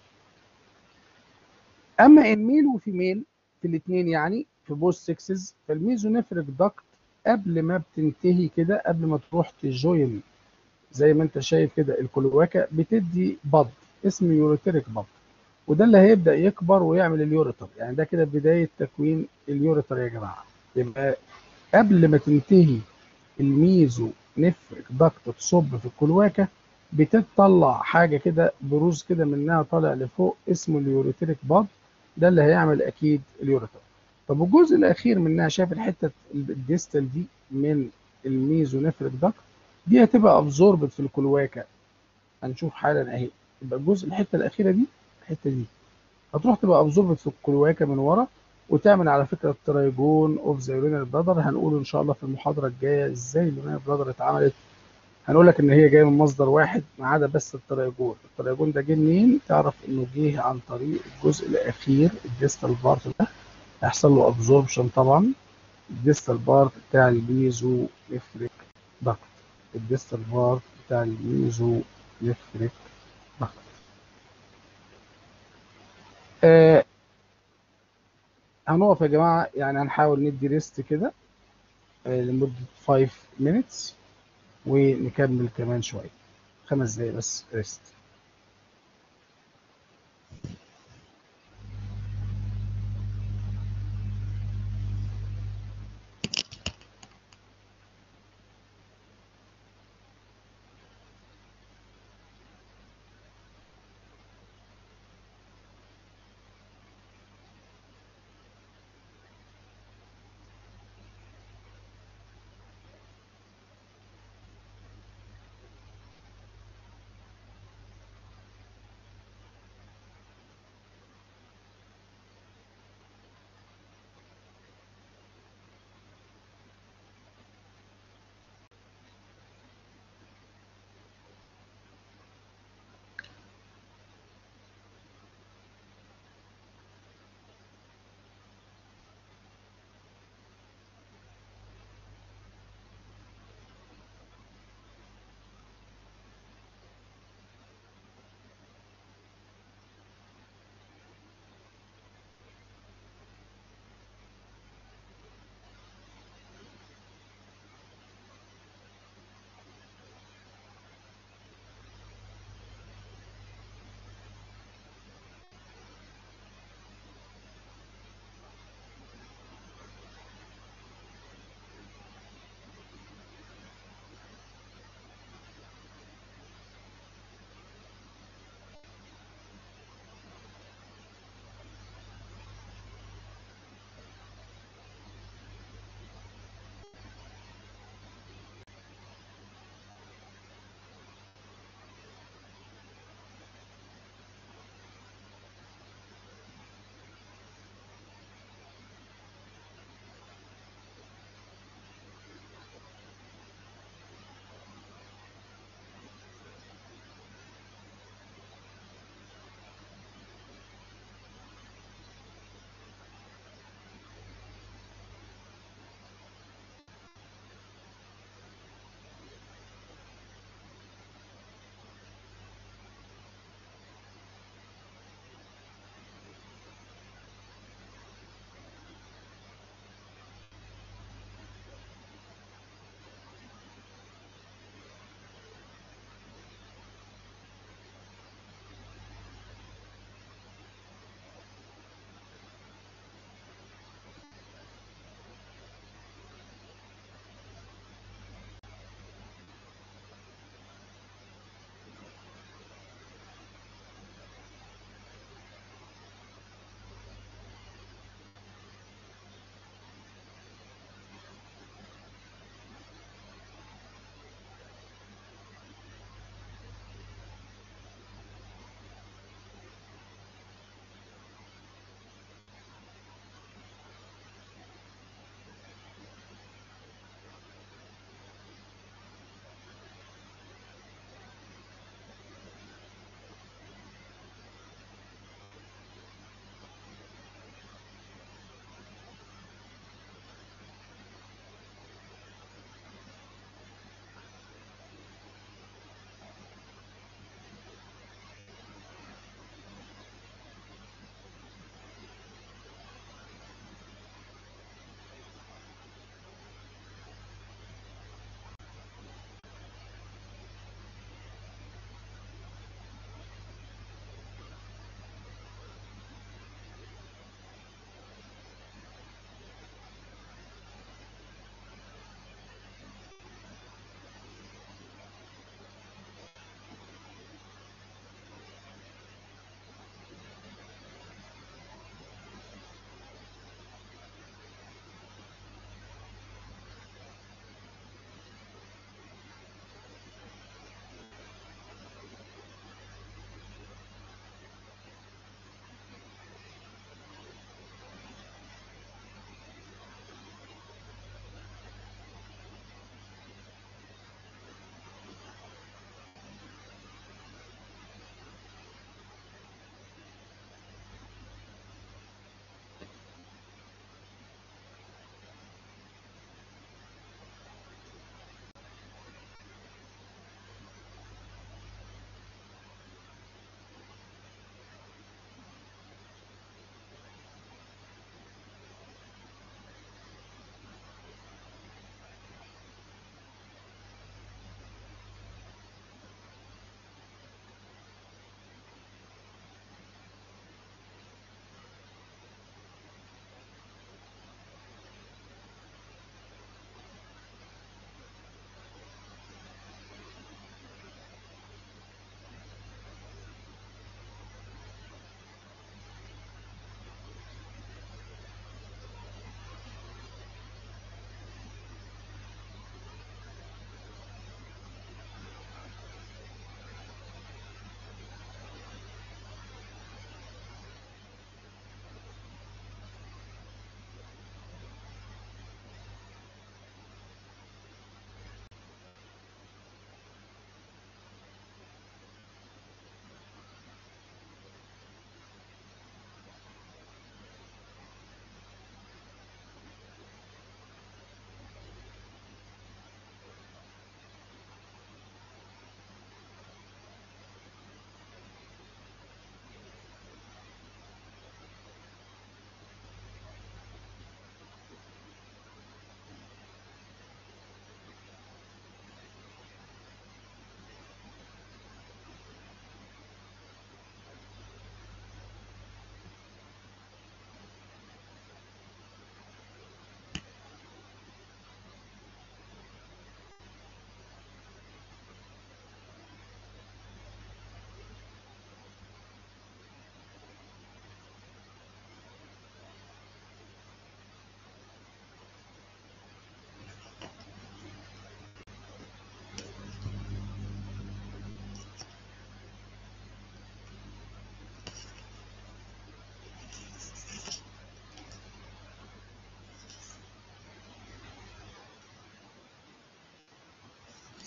اما الميل وفيميل في الاثنين يعني في بوث سكسز فالميزونيفريك داكت قبل ما بتنتهي كده قبل ما تروح تجوين زي ما انت شايف كده الكلواكه بتدي بض اسمه يوريتريك بض وده اللي هيبدا يكبر ويعمل اليوريتر يعني ده كده بدايه تكوين اليوريتر يا جماعه يبقى قبل ما تنتهي الميزو نفرك دكت تصب في الكلواكه بتطلع حاجه كده بروز كده منها طالع لفوق اسمه اليوريتريك بض ده اللي هيعمل اكيد اليوريتر طب الجزء الاخير منها شايف الحته الديستال دي من الميزو نفرك دكت دي هتبقى ابزوربت في الكلواكه هنشوف حالا اهي يبقى الجزء الحته الاخيره دي الحته دي هتروح تبقى ابزوربت في الكلواكه من ورا وتعمل على فكره الترايجون اوف ذا يورينال بلادر هنقول ان شاء الله في المحاضره الجايه ازاي اليورينال بلادر اتعملت هنقول لك ان هي جايه من مصدر واحد ما عدا بس الترايجون الترايجون ده جه منين تعرف انه جه عن طريق الجزء الاخير الديستال بارت ده هيحصل له ابزوربشن طبعا الديستال بارت بتاع الميزو نفريك دكت الديستال بارت بتاع الميزو نفريك دكت آه هنقف يا جماعه يعني هنحاول ندي ريست كده آه لمده 5 minutes ونكمل كمان شويه خمس دقايق بس ريست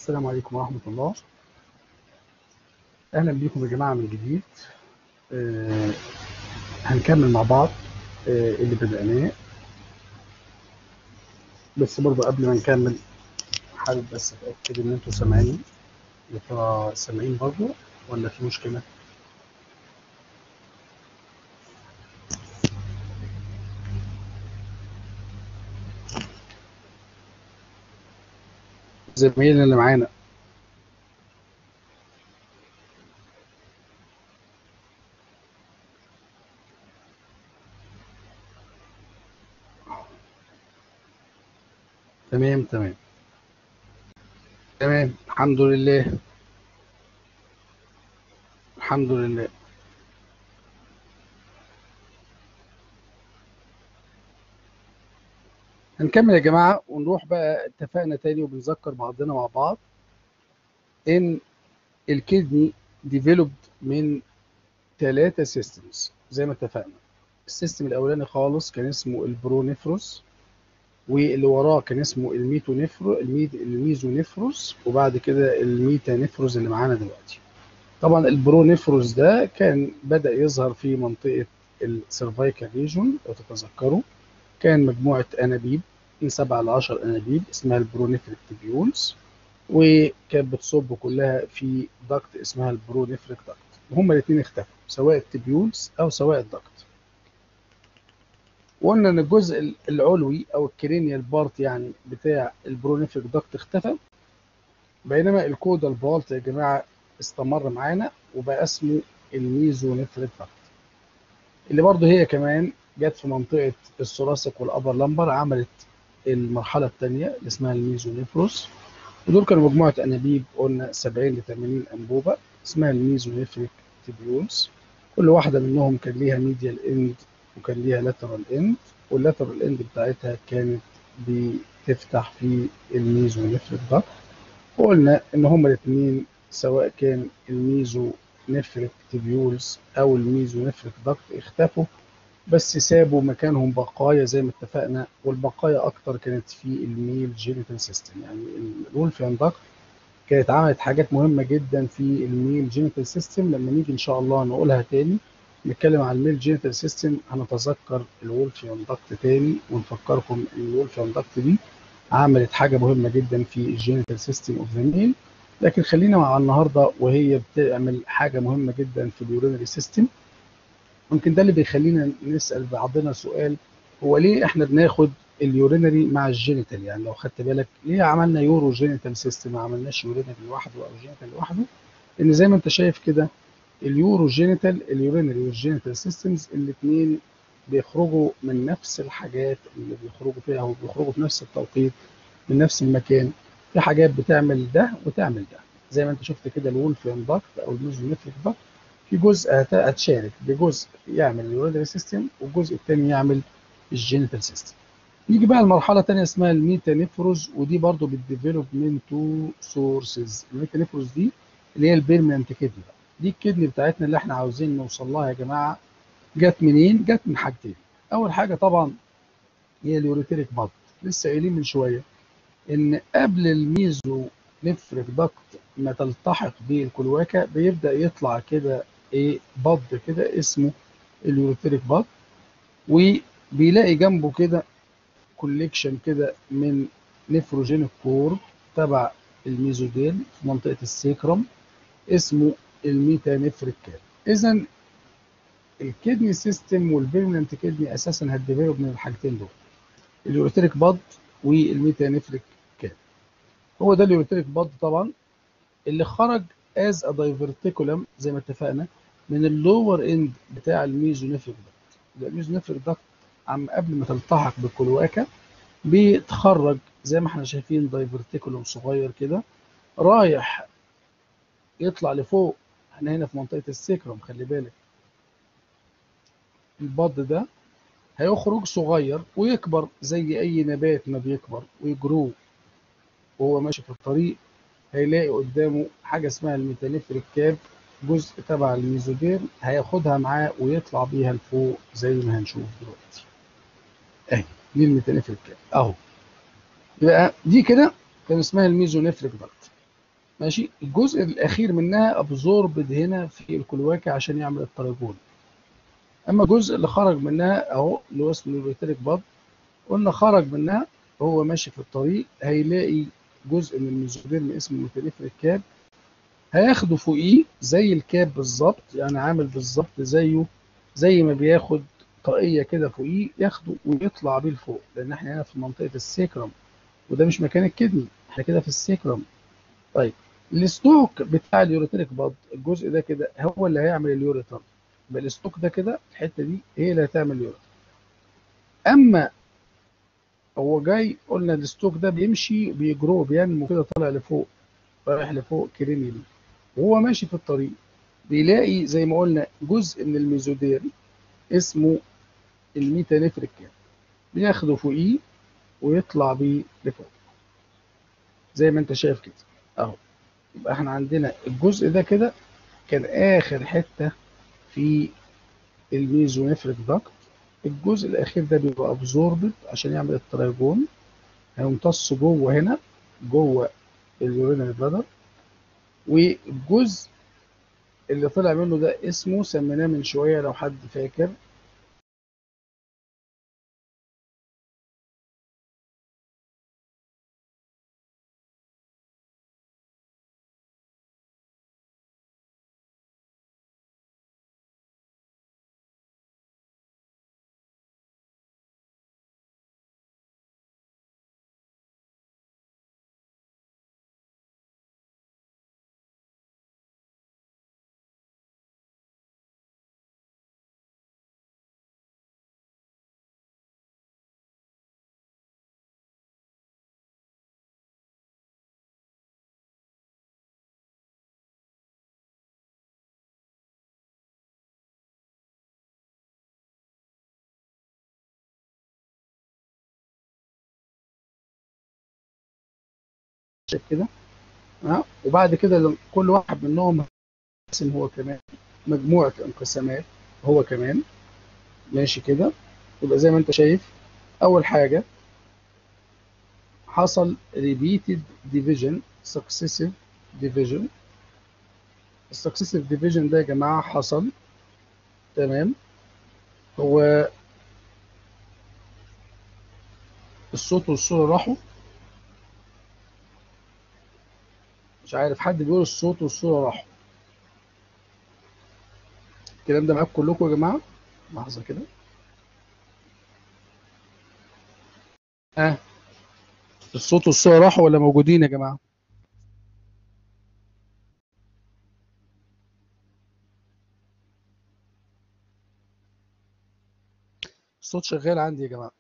السلام عليكم ورحمة الله أهلا بكم يا جماعة من جديد آه هنكمل مع بعض آه اللي بدأناه بس برضه قبل ما نكمل حابب بس أتأكد إن أنتوا سامعيني يا ترى سامعين برضه ولا في مشكلة؟ زمايلنا اللي معانا تمام تمام تمام الحمد لله الحمد لله هنكمل يا جماعة ونروح بقى اتفقنا تاني وبنذكر بعضنا مع بعض ان الكدني ديفلوبد من ثلاثة سيستمز زي ما اتفقنا السيستم الاولاني خالص كان اسمه البرونيفروس واللي وراه كان اسمه الميتونيفرو الميد الميزونيفروس وبعد كده الميتانيفروس اللي معانا دلوقتي طبعا البرونيفروس ده كان بدأ يظهر في منطقة السيرفايكال ريجون لو تتذكروا كان مجموعة أنابيب من 7 ل 10 أنابيب اسمها البرونيفريك تبيولز وكانت بتصب كلها في دكت اسمها البرونيفريك دكت وهما الاثنين اختفوا سواء التبيولز أو سواء الدكت وقلنا ان الجزء العلوي او الكرينيال بارت يعني بتاع البرونيفريك دكت اختفى بينما الكودال بارت يا جماعه استمر معانا وبقى اسمه الميزونيفريك دكت اللي برضه هي كمان جت في منطقه الثوراسيك والابر لمبر عملت المرحله الثانيه اللي اسمها الميزونيفروس ودول كانوا مجموعه انابيب قلنا 70 ل 80 انبوبه اسمها الميزونيفريك تبيولز كل واحده منهم كان ليها ميديال اند وكان ليها لاترال اند واللاترال اند بتاعتها كانت بتفتح في الميزونيفريك داكت وقلنا ان هما الاثنين سواء كان الميزو نفرك تبيولز او الميزونيفريك داكت اختفوا بس سابوا مكانهم بقايا زي ما اتفقنا والبقايا اكتر كانت في الميل جينيتال سيستم يعني الولفيان داكت كانت عملت حاجات مهمه جدا في الميل جينيتال سيستم لما نيجي ان شاء الله نقولها تاني نتكلم عن الميل جينيتال سيستم هنتذكر الولفيان داكت تاني ونفكركم ان الولفيان داكت دي عملت حاجه مهمه جدا في الجينيتال سيستم اوف ذا ميل لكن خلينا مع النهارده وهي بتعمل حاجه مهمه جدا في اليورينري سيستم ممكن ده اللي بيخلينا نسال بعضنا سؤال هو ليه احنا بناخد اليورينري مع الجينيتال يعني لو خدت بالك ليه عملنا يورو جينيتال سيستم ما عملناش يورينري لوحده او جينيتال لوحده لان زي ما انت شايف كده اليورو جينيتال اليورينري والجينيتال سيستمز الاثنين بيخرجوا من نفس الحاجات اللي بيخرجوا فيها او بيخرجوا في نفس التوقيت من نفس المكان في حاجات بتعمل ده وتعمل ده زي ما انت شفت كده الولفيان داكت او الميزونيفريك داكت في جزء هتشارك بجزء يعمل اليورينري سيستم والجزء الثاني يعمل الجينيتال سيستم يجي بقى المرحله الثانيه اسمها الميتانيفروز ودي برضو بتديفلوب من تو سورسز الميتانيفروز دي اللي هي البيرمننت كدني بقى دي الكدني بتاعتنا اللي احنا عاوزين نوصل لها يا جماعه جت منين؟ جت من حاجتين اول حاجه طبعا هي اليوريتريك باد لسه قايلين من شويه ان قبل الميزو نفرك دكت ما تلتحق بالكلواكه بيبدا يطلع كده ايه بض كده اسمه اليوريتريك باد وبيلاقي جنبه كده كوليكشن كده من نفروجينيك كور تبع الميزوديل في منطقه السيكرم اسمه الميتانيفريك كاب اذا الكدني سيستم والبيرمننت كدني اساسا هتديفلوب من الحاجتين دول اليوريتريك باد والميتانيفريك كاب هو ده اليوريتريك باد طبعا اللي خرج از ا دايفرتيكولم زي ما اتفقنا من اللور اند بتاع الميزونيفريك داكت الميزونيفريك داكت عم قبل ما تلتحق بالكلواكه بيتخرج زي ما احنا شايفين دايفرتيكولم صغير كده رايح يطلع لفوق احنا هنا في منطقه السيكرم خلي بالك البض ده هيخرج صغير ويكبر زي اي نبات ما بيكبر ويجرو وهو ماشي في الطريق هيلاقي قدامه حاجه اسمها الميتانيفريك كاب جزء تبع الميزودير هياخدها معاه ويطلع بيها لفوق زي ما هنشوف دلوقتي اهي دي الميتانيفريك كاب اهو يبقى دي كده كان اسمها الميزونيفريك داكت ماشي الجزء الاخير منها ابزوربد هنا في الكلواكه عشان يعمل التراجون اما الجزء اللي خرج منها اهو اللي هو اسمه اليوريتريك باد قلنا خرج منها هو ماشي في الطريق هيلاقي جزء من الميزوديرم اسمه ميتانيفريك كاب هياخده فوقيه زي الكاب بالظبط يعني عامل بالظبط زيه زي ما بياخد طاقيه كده فوقيه ياخده ويطلع بيه لفوق لان احنا هنا في منطقه السيكرم وده مش مكان الكدني احنا كده في السيكرم طيب الستوك بتاع اليوريتريك باد الجزء ده كده هو اللي هيعمل اليوريتر يبقى الستوك ده كده الحته دي هي اللي هتعمل اليوريتر اما هو جاي قلنا الستوك ده بيمشي بيجرو بينمو كده طالع لفوق رايح لفوق كرينيلي وهو ماشي في الطريق بيلاقي زي ما قلنا جزء من الميزودير اسمه الميتانيفريك كاب بياخده فوقيه ويطلع بيه لفوق زي ما انت شايف كده اهو يبقى احنا عندنا الجزء ده كده كان اخر حته في الميزونيفريك داكت الجزء الاخير ده بيبقى ابزوربد عشان يعمل الترايجون هيمتص جوه هنا جوه اليورينال بلادر والجزء اللي طلع منه ده اسمه سميناه من شويه لو حد فاكر شايف كده ها وبعد كده كل واحد منهم قسم هو كمان مجموعة انقسامات هو كمان ماشي كده يبقى زي ما انت شايف اول حاجة حصل repeated division successive division السكسيسيف ديفيجن ده يا جماعة حصل تمام هو الصوت والصورة راحوا مش عارف حد بيقول الصوت والصورة راحوا الكلام ده معاكم كلكم يا جماعة لحظة كده اه الصوت والصورة راحوا ولا موجودين يا جماعة الصوت شغال عندي يا جماعة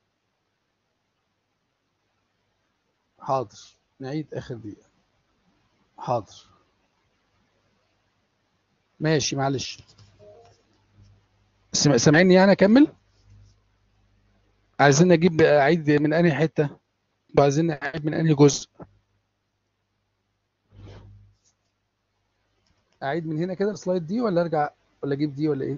حاضر نعيد آخر دقيقة حاضر ماشي معلش سم- سامعيني يعني اكمل عايزين اجيب اعيد من انهي حته وعايزين اعيد من انهي جزء اعيد من هنا كده السلايد دي ولا ارجع ولا اجيب دي ولا ايه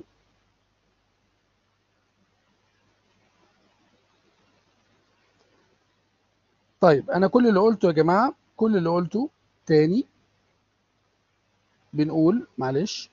طيب انا كل اللي قلته يا جماعه كل اللي قلته تاني بنقول معلش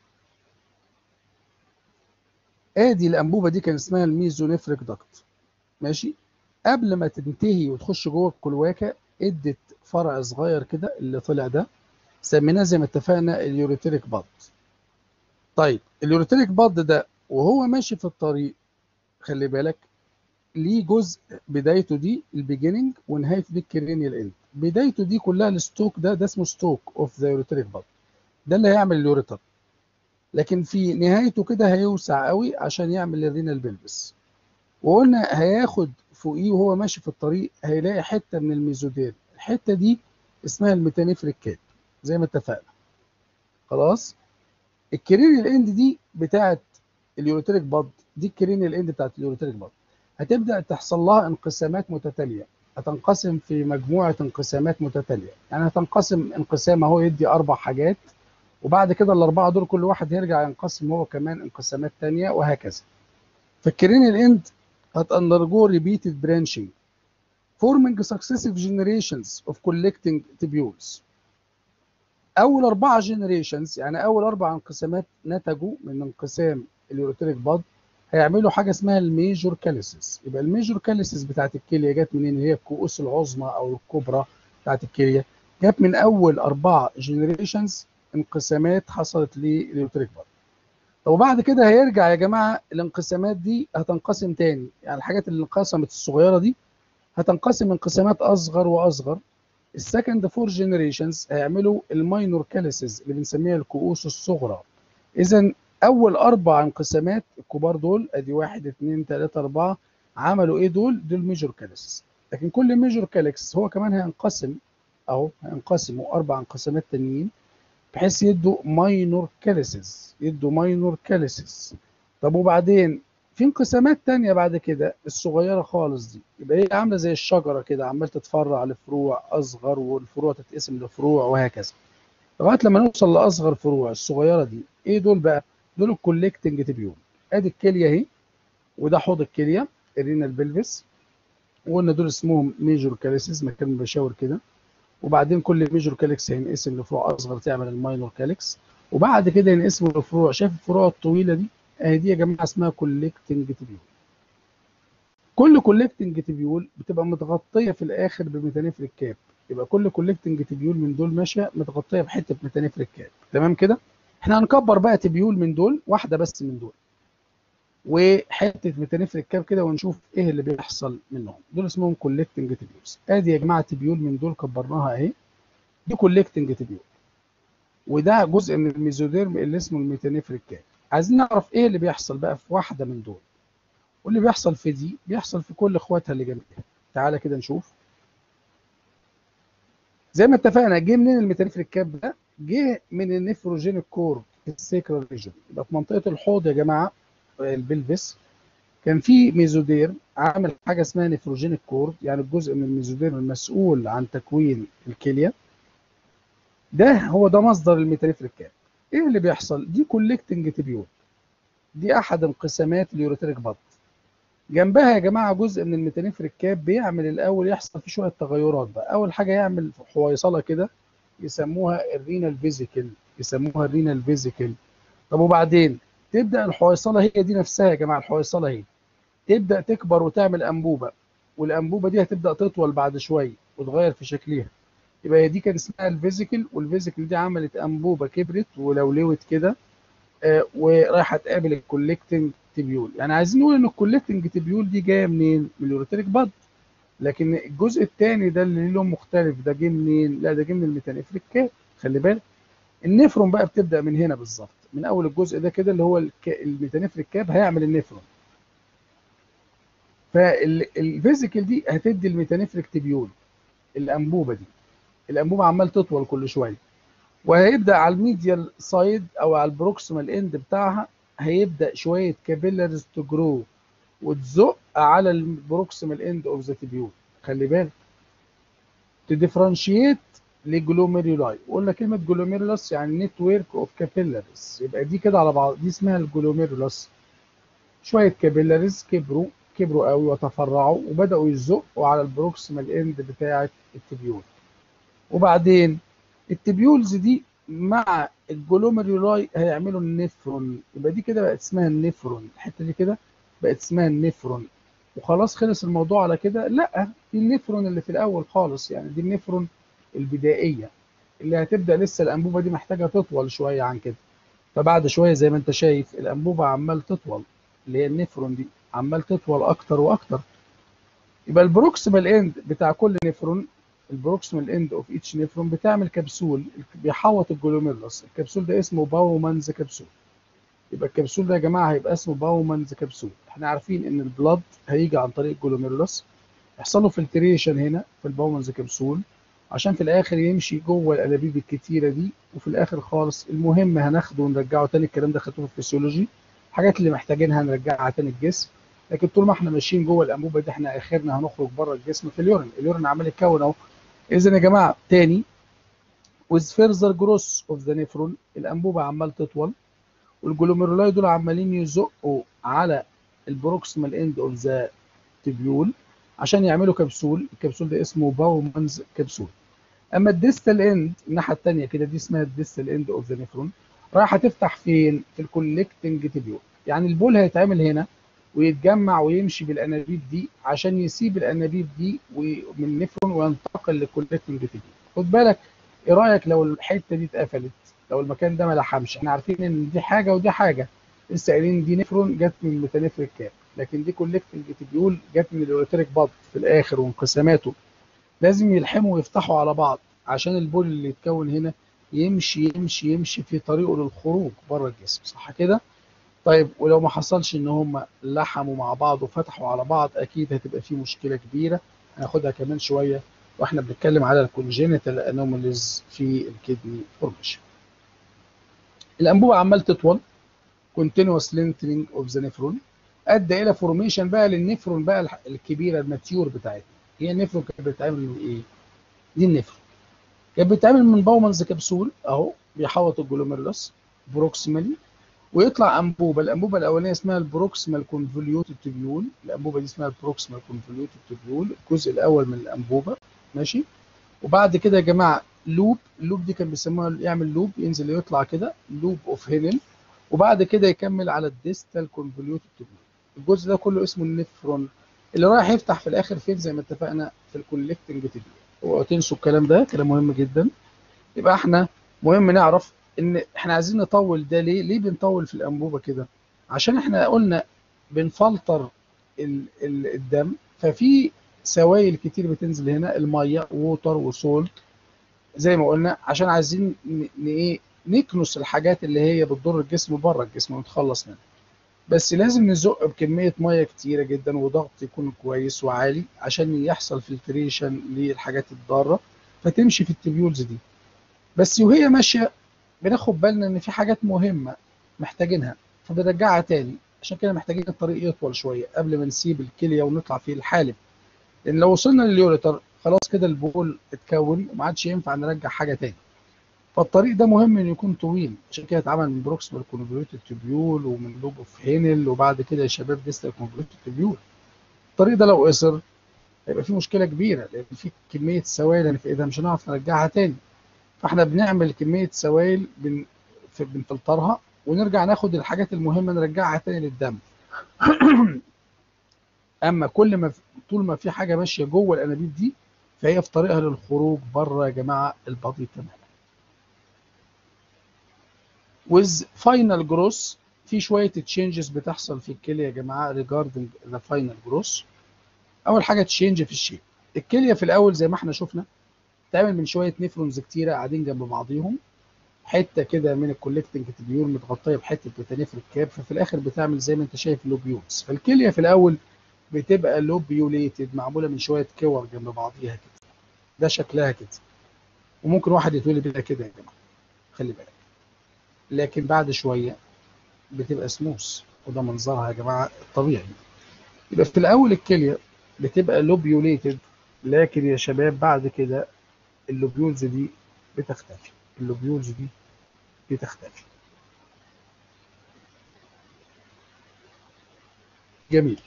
ادي الانبوبه دي كان اسمها الميزونيفريك داكت ماشي قبل ما تنتهي وتخش جوه الكلواكه ادت فرع صغير كده اللي طلع ده سميناه زي ما اتفقنا اليوريتريك باد طيب اليوريتريك باد ده وهو ماشي في الطريق خلي بالك ليه جزء بدايته دي البيجيننج ونهايته دي الكرينيال اند بدايته دي كلها الستوك ده ده اسمه ستوك اوف ذا يوريتريك باد ده اللي هيعمل اليوريتر لكن في نهايته كده هيوسع قوي عشان يعمل الرينال بلبس وقلنا هياخد فوقيه وهو ماشي في الطريق هيلاقي حته من الميزودير الحته دي اسمها الميتانيفريك كاب زي ما اتفقنا خلاص الكرينيال اند دي بتاعت اليوريتريك باد دي الكرينيال اند بتاعت اليوريتريك باد هتبدا تحصل لها انقسامات متتاليه هتنقسم في مجموعه انقسامات متتاليه يعني هتنقسم انقسام اهو يدي اربع حاجات وبعد كده الاربعه دول كل واحد يرجع ينقسم هو كمان انقسامات تانية وهكذا فالكرينيال اند هتاندرجو ريبيتد برانشنج forming successive generations of collecting tubules اول اربعه جنريشنز يعني اول اربع انقسامات نتجوا من انقسام اليوريتريك باد هيعملوا حاجه اسمها الميجور كاليسيس يبقى الميجور كاليسيس بتاعت الكليه جت منين هي الكؤوس العظمى او الكبرى بتاعت الكليه جت من اول اربعه جنريشنز انقسامات حصلت لليوريتريك باد طب وبعد كده هيرجع يا جماعه الانقسامات دي هتنقسم تاني يعني الحاجات اللي انقسمت الصغيره دي هتنقسم انقسامات اصغر واصغر السكند فور جنريشنز هيعملوا الماينور كاليسز اللي بنسميها الكؤوس الصغرى اذا اول اربع انقسامات الكبار دول ادي واحد اثنين ثلاثة اربعة عملوا ايه دول دول ميجور كاليسز لكن كل ميجور كاليكس هو كمان هينقسم اهو هينقسموا اربع انقسامات تانيين بحيث يدوا ماينور كاليسز يدوا ماينور كاليسز طب وبعدين في انقسامات تانية بعد كده الصغيرة خالص دي يبقى هي عاملة زي الشجرة كده عمال تتفرع لفروع أصغر والفروع تتقسم لفروع وهكذا لغاية لما نوصل لأصغر فروع الصغيرة دي إيه دول بقى؟ دول الكوليكتنج تبيول أدي الكلية أهي وده حوض الكلية الرينال بلفس وقلنا دول اسمهم ميجور كاليسيس مكان بشاور كده وبعدين كل ميجور كاليكس هينقسم لفروع أصغر تعمل الماينور كاليكس وبعد كده ينقسموا لفروع شايف الفروع الطويلة دي اهي دي يا جماعه اسمها كوليكتنج تبيول كل كوليكتنج تبيول بتبقى متغطيه في الاخر بميتانيفريك كاب يبقى كل كوليكتنج تبيول من دول ماشيه متغطيه بحته ميتانيفريك كاب تمام كده احنا هنكبر بقى تبيول من دول واحده بس من دول وحته ميتانيفريك كاب كده ونشوف ايه اللي بيحصل منهم دول اسمهم كوليكتنج تبيولز ادي يا جماعه تبيول من دول كبرناها اهي دي كوليكتنج تبيول وده جزء من الميزوديرم اللي اسمه الميتانيفريك كاب عايزين نعرف ايه اللي بيحصل بقى في واحده من دول واللي بيحصل في دي بيحصل في كل اخواتها اللي جنبها تعالى كده نشوف زي ما اتفقنا جه منين الميتانيفريك كاب ده جه من النفروجينيك كور في السيكرال ريجن يبقى في منطقه الحوض يا جماعه البلفس كان في ميزودير عامل حاجه اسمها نفروجينيك كورد يعني الجزء من الميزودير المسؤول عن تكوين الكليه ده هو ده مصدر الميتانيفريك كاب ايه اللي بيحصل دي كوليكتنج تبيول دي احد انقسامات اليوريتريك بط جنبها يا جماعه جزء من الميتانيفريك كاب بيعمل الاول يحصل فيه شويه تغيرات بقى اول حاجه يعمل حويصله كده يسموها الرينال فيزيكل يسموها الرينال فيزيكل طب وبعدين تبدا الحويصله هي دي نفسها يا جماعه الحويصله هي تبدا تكبر وتعمل انبوبه والانبوبه دي هتبدا تطول بعد شويه وتغير في شكلها يبقى دي كان اسمها الفيزيكل والفيزيكل دي عملت انبوبه كبرت ولولوت كده آه ورايحه تقابل الكوليكتنج تبيول يعني عايزين نقول ان الكوليكتنج تبيول دي جايه منين من اليوريتريك باد لكن الجزء الثاني ده اللي لون مختلف ده جه منين لا ده جه من الميتانيفريك كاب خلي بالك النفرون بقى بتبدا من هنا بالظبط من اول الجزء ده كده اللي هو الك... الميتانيفريك كاب هيعمل النفرون فالفيزيكال دي هتدي الميتانيفريك تبيول الانبوبه دي الانبوبه عمال تطول كل شويه وهيبدا على الميديال سايد او على البروكسيمال اند بتاعها هيبدا شويه كابيلاريز تجرو وتزق على البروكسيمال اند اوف ذا تبيول خلي بالك تديفرنشيت لجلوميرولاي قلنا كلمه جلوميرولس يعني نتورك اوف كابيلاريز يبقى دي كده على بعض دي اسمها الجلوميرولس شويه كابيلاريز كبروا كبروا قوي وتفرعوا وبداوا يزقوا على البروكسيمال اند بتاعه التبيول وبعدين التبيولز دي مع الجلوميرولاي هيعملوا النفرون يبقى دي كده بقت اسمها النفرون الحته دي كده بقت اسمها النفرون وخلاص خلص الموضوع على كده لا دي النفرون اللي في الاول خالص يعني دي النفرون البدائيه اللي هتبدا لسه الانبوبه دي محتاجه تطول شويه عن كده فبعد شويه زي ما انت شايف الانبوبه عمال تطول اللي هي النفرون دي عمال تطول اكتر واكتر يبقى البروكسيمال اند بتاع كل نفرون البروكسيمال اند اوف ايتش نيفرون بتعمل كبسول بيحوط الجلوميرولس الكبسول ده اسمه باومانز كبسول يبقى الكبسول ده يا جماعه هيبقى اسمه باومانز كبسول احنا عارفين ان البلاد هيجي عن طريق الجلوميرولس يحصل له فلتريشن هنا في الباومانز كبسول عشان في الاخر يمشي جوه الانابيب الكتيره دي وفي الاخر خالص المهم هناخده ونرجعه تاني الكلام ده خدته في الفسيولوجي الحاجات اللي محتاجينها نرجعها تاني الجسم لكن طول ما احنا ماشيين جوه الانبوبه دي احنا اخرنا هنخرج بره الجسم في اليورين اليورين عمال يتكون اهو اذا يا جماعه تاني with further growth of the nephron الانبوبه عمال تطول والجلوميرولاي دول عمالين يزقوا على البروكسيمال اند اوف ذا تبيول عشان يعملوا كبسول الكبسول ده اسمه باومانز كبسول اما الديستال اند الناحيه الثانيه كده دي اسمها الديستال اند اوف ذا نيفرون رايحه تفتح فين في الكولكتنج تيبيول يعني البول هيتعمل هنا ويتجمع ويمشي بالانابيب دي عشان يسيب الانابيب دي ومن النفرون وينتقل للكولكتنج تيبيول خد بالك ايه رايك لو الحته دي اتقفلت لو المكان ده ما لحمش احنا عارفين ان دي حاجه ودي حاجه لسه قايلين دي نفرون جت من الميتانيفريك كاب لكن دي كولكتنج تيبيول جت من اليوريتريك باد في الاخر وانقساماته لازم يلحموا ويفتحوا على بعض عشان البول اللي يتكون هنا يمشي يمشي يمشي في طريقه للخروج بره الجسم صح كده طيب ولو ما حصلش ان هم لحموا مع بعض وفتحوا على بعض اكيد هتبقى في مشكله كبيره هناخدها كمان شويه واحنا بنتكلم على الكونجينيتال انوماليز في الكدني فورميشن الانبوبه عمال تطول continuous lengthening of the nephron ادى الى فورميشن بقى للنفرون بقى الكبيره الماتيور بتاعتنا هي النفرون كانت بتتعمل من ايه؟ دي النفرون كانت بتتعمل من باومنز كبسول اهو بيحوط الجلوميرولس بروكسيمالي ويطلع انبوبه الانبوبه الاولانيه اسمها البروكسيمال كونفوليوتد تبيول الانبوبه دي اسمها البروكسيمال كونفوليوتد تبيول الجزء الاول من الانبوبه ماشي وبعد كده يا جماعه لوب اللوب دي كان بيسموها يعمل لوب ينزل يطلع كده لوب اوف هيلن وبعد كده يكمل على الديستال كونفوليوتد تبيول الجزء ده كله اسمه النفرون اللي رايح يفتح في الاخر فين زي ما اتفقنا في الكولكتنج تبيول اوعوا تنسوا الكلام ده كلام مهم جدا يبقى احنا مهم نعرف ان احنا عايزين نطول ده ليه ليه بنطول في الانبوبه كده عشان احنا قلنا بنفلتر ال ال الدم ففي سوائل كتير بتنزل هنا الميه ووتر وسولت زي ما قلنا عشان عايزين ايه نكنس الحاجات اللي هي بتضر الجسم بره الجسم ونتخلص منها بس لازم نزق بكميه ميه كتيره جدا وضغط يكون كويس وعالي عشان يحصل فلتريشن للحاجات الضاره فتمشي في التبيولز دي بس وهي ماشيه بناخد بالنا ان في حاجات مهمه محتاجينها فبنرجعها تاني عشان كده محتاجين الطريق يطول شويه قبل ما نسيب الكليه ونطلع في الحالب لان لو وصلنا لليوريتر خلاص كده البول اتكون وما عادش ينفع نرجع حاجه تاني فالطريق ده مهم انه يكون طويل عشان كده اتعمل من بروكسيمال كونفوليوتد تبيول ومن لوب اوف هينل وبعد كده يا شباب ديستال كونفوليوتد تبيول الطريق ده لو قصر هيبقى فيه مشكله كبيره لان في كميه سوائل هنفقدها مش هنعرف نرجعها تاني فاحنا بنعمل كميه سوائل بن... بنفلترها ونرجع ناخد الحاجات المهمه نرجعها تاني للدم اما كل ما طول ما في حاجه ماشيه جوه الانابيب دي فهي في طريقها للخروج بره يا جماعه البادي تماما with final growth في شويه تشينجز بتحصل في الكليه يا جماعه regarding the final growth اول حاجه تشينج في الشيب الكليه في الاول زي ما احنا شفنا تعمل من شويه نفرونز كتيره قاعدين جنب بعضيهم حته كده من الكولكتنج تبيول متغطيه بحته بتنفرك كاب ففي الاخر بتعمل زي ما انت شايف لوبيولز فالكليه في الاول بتبقى لوبيوليتد معموله من شويه كور جنب بعضيها كده ده شكلها كده وممكن واحد يتولد بيها كده يا جماعه خلي بالك لكن بعد شويه بتبقى سموث وده منظرها يا جماعه الطبيعي يبقى في الاول الكليه بتبقى لوبيوليتد لكن يا شباب بعد كده اللوبيولز دي بتختفي اللوبيولز دي بتختفي جميل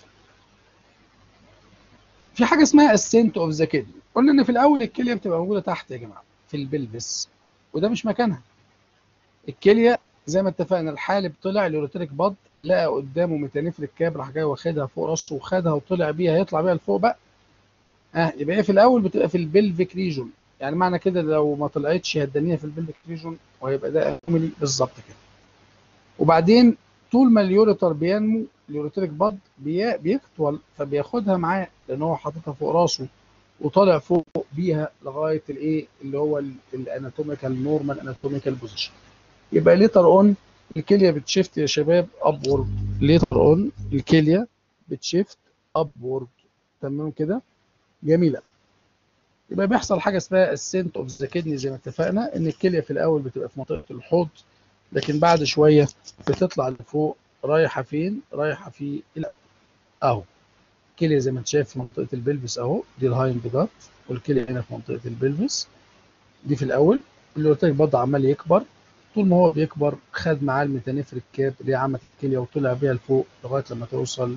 في حاجه اسمها السنت اوف ذا كدني قلنا ان في الاول الكليه بتبقى موجوده تحت يا جماعه في البلفس وده مش مكانها الكليه زي ما اتفقنا الحالب طلع اليوريتريك باد لقى قدامه ميتانيفريك كاب راح جاي واخدها فوق راسه وخدها وطلع بيها يطلع بيها لفوق بقى اه يبقى هي في الاول بتبقى في البلفيك ريجون يعني معنى كده لو ما طلعتش هتدنيها في البلفيك ريجون وهيبقى ده انومالي بالظبط كده وبعدين طول ما اليوريتر بينمو اليوريتريك باد بي... بيطول فبياخدها معاه لان هو حاططها فوق راسه وطالع فوق بيها لغايه الايه اللي هو الاناتوميكال نورمال اناتوميكال بوزيشن يبقى ليتر اون الكليه بتشيفت يا شباب ابورد ليتر اون الكليه بتشيفت ابورد تمام كده جميله يبقى بيحصل حاجه اسمها السنت اوف ذا كدني زي ما اتفقنا ان الكليه في الاول بتبقى في منطقه الحوض لكن بعد شويه بتطلع لفوق رايحه فين رايحه في اهو الكليه زي ما انت شايف في منطقه البلفس اهو دي الهايند جات والكليه هنا في منطقه البلفس دي في الاول اللي قلت لك برضه عمال يكبر طول ما هو بيكبر خد معاه الميتانيفريك كاب اللي عملت الكليه وطلع بيها لفوق لغايه لما توصل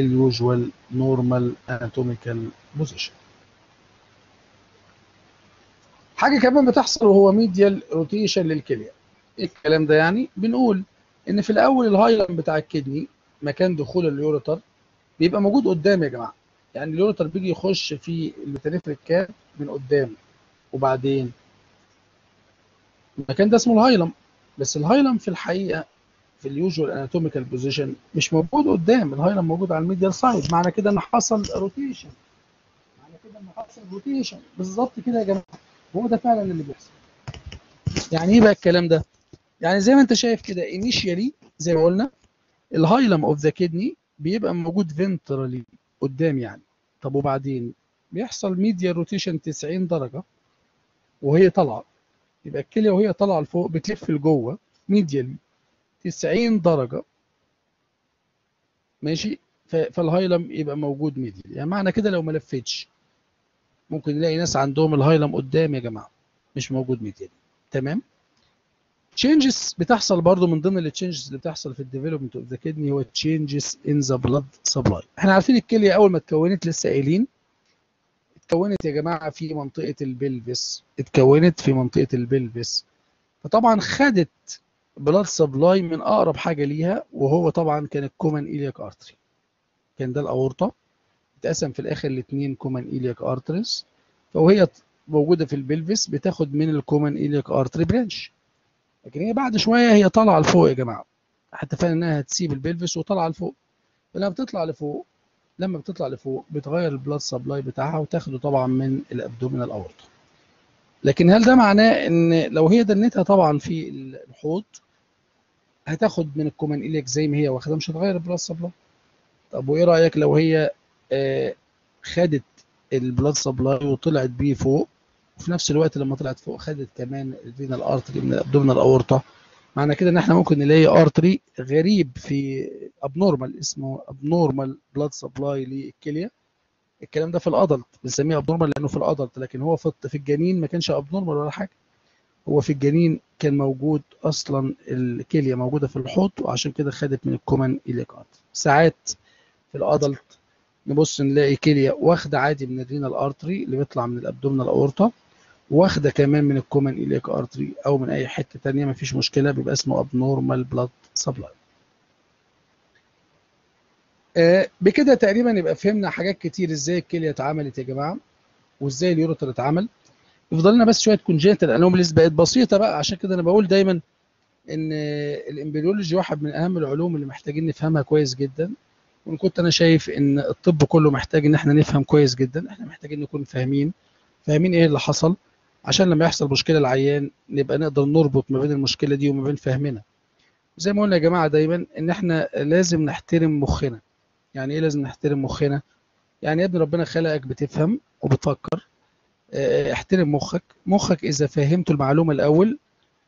لليوجوال نورمال اناتوميكال بوزيشن حاجه كمان بتحصل وهو ميديال روتيشن للكليه ايه الكلام ده يعني بنقول ان في الاول الهايلاند بتاع الكدني مكان دخول اليوريتر بيبقى موجود قدام يا جماعه يعني اليوريتر بيجي يخش في الميتانيفريك كاب من قدام وبعدين المكان ده اسمه الهايلم بس الهايلم في الحقيقه في اليوجوال اناتوميكال بوزيشن مش موجود قدام الهايلم موجود على الميديال سايد معنى كده ان حصل روتيشن معنى كده ان حصل روتيشن بالظبط كده يا جماعه هو ده فعلا اللي بيحصل يعني ايه بقى الكلام ده يعني زي ما انت شايف كده انيشيالي زي ما قلنا الهايلم اوف ذا كدني بيبقى موجود فنترالي قدام يعني طب وبعدين بيحصل ميديا روتيشن 90 درجه وهي طالعه يبقى الكليه وهي طالعه لفوق بتلف لجوه ميديالي 90 درجه ماشي فالهايلم يبقى موجود ميديالي يعني معنى كده لو ما لفتش ممكن نلاقي ناس عندهم الهايلم قدام يا جماعه مش موجود ميديالي تمام تشينجز بتحصل برضو من ضمن التشينجز اللي بتحصل في الديفلوبمنت اوف ذا كدني هو تشينجز ان ذا بلاد سبلاي احنا عارفين الكليه اول ما اتكونت لسه قايلين اتكونت يا جماعه في منطقه البلفس اتكونت في منطقه البلفس فطبعا خدت بلاد سبلاي من اقرب حاجه ليها وهو طبعا كان الكومن ايلياك ارتري كان ده الاورطه اتقسم في الاخر لاثنين كومن ايلياك ارتريز فوهي موجوده في البلفس بتاخد من الكومن ايلياك ارتري برانش لكن هي بعد شويه هي طالعه لفوق يا جماعه حتى فعلا انها هتسيب البلفس وطالعه لفوق فلما بتطلع لفوق لما بتطلع لفوق بتغير البلاد سبلاي بتاعها وتاخده طبعا من الابدومينال اورطه لكن هل ده معناه ان لو هي دنتها طبعا في الحوض هتاخد من الكومن إليك زي ما هي واخده مش هتغير البلاد سبلاي طب وايه رايك لو هي آه خدت البلاد سبلاي وطلعت بيه فوق وفي نفس الوقت لما طلعت فوق خدت كمان الفينال ارتري من الابدومينال اورطه معنى كده ان احنا ممكن نلاقي ارتري غريب في ابنورمال اسمه ابنورمال بلاد سبلاي للكليه الكلام ده في الادلت بنسميه ابنورمال لانه في الادلت لكن هو في في الجنين ما كانش ابنورمال ولا حاجه هو في الجنين كان موجود اصلا الكليه موجوده في الحوض وعشان كده خدت من الكومن اليك ارتري ساعات في الادلت نبص نلاقي كليه واخده عادي من الرينال ارتري اللي بيطلع من الابدومينال اورطه واخده كمان من الكومن إليك ارتري او من اي حته تانية مفيش مشكله بيبقى اسمه ابنورمال بلاد سبلاي آه بكده تقريبا يبقى فهمنا حاجات كتير ازاي الكليه اتعملت يا جماعه وازاي اليوروتر اتعمل يفضل لنا بس شويه كونجنتال انوماليز بقت بسيطه بقى عشان كده انا بقول دايما ان الامبريولوجي واحد من اهم العلوم اللي محتاجين نفهمها كويس جدا وان كنت انا شايف ان الطب كله محتاج ان احنا نفهم كويس جدا احنا محتاجين نكون فاهمين فاهمين ايه اللي حصل عشان لما يحصل مشكله العيان نبقى نقدر نربط ما بين المشكله دي وما بين فهمنا زي ما قلنا يا جماعه دايما ان احنا لازم نحترم مخنا يعني ايه لازم نحترم مخنا يعني يا ابني ربنا خلقك بتفهم وبتفكر احترم مخك مخك اذا فهمت المعلومه الاول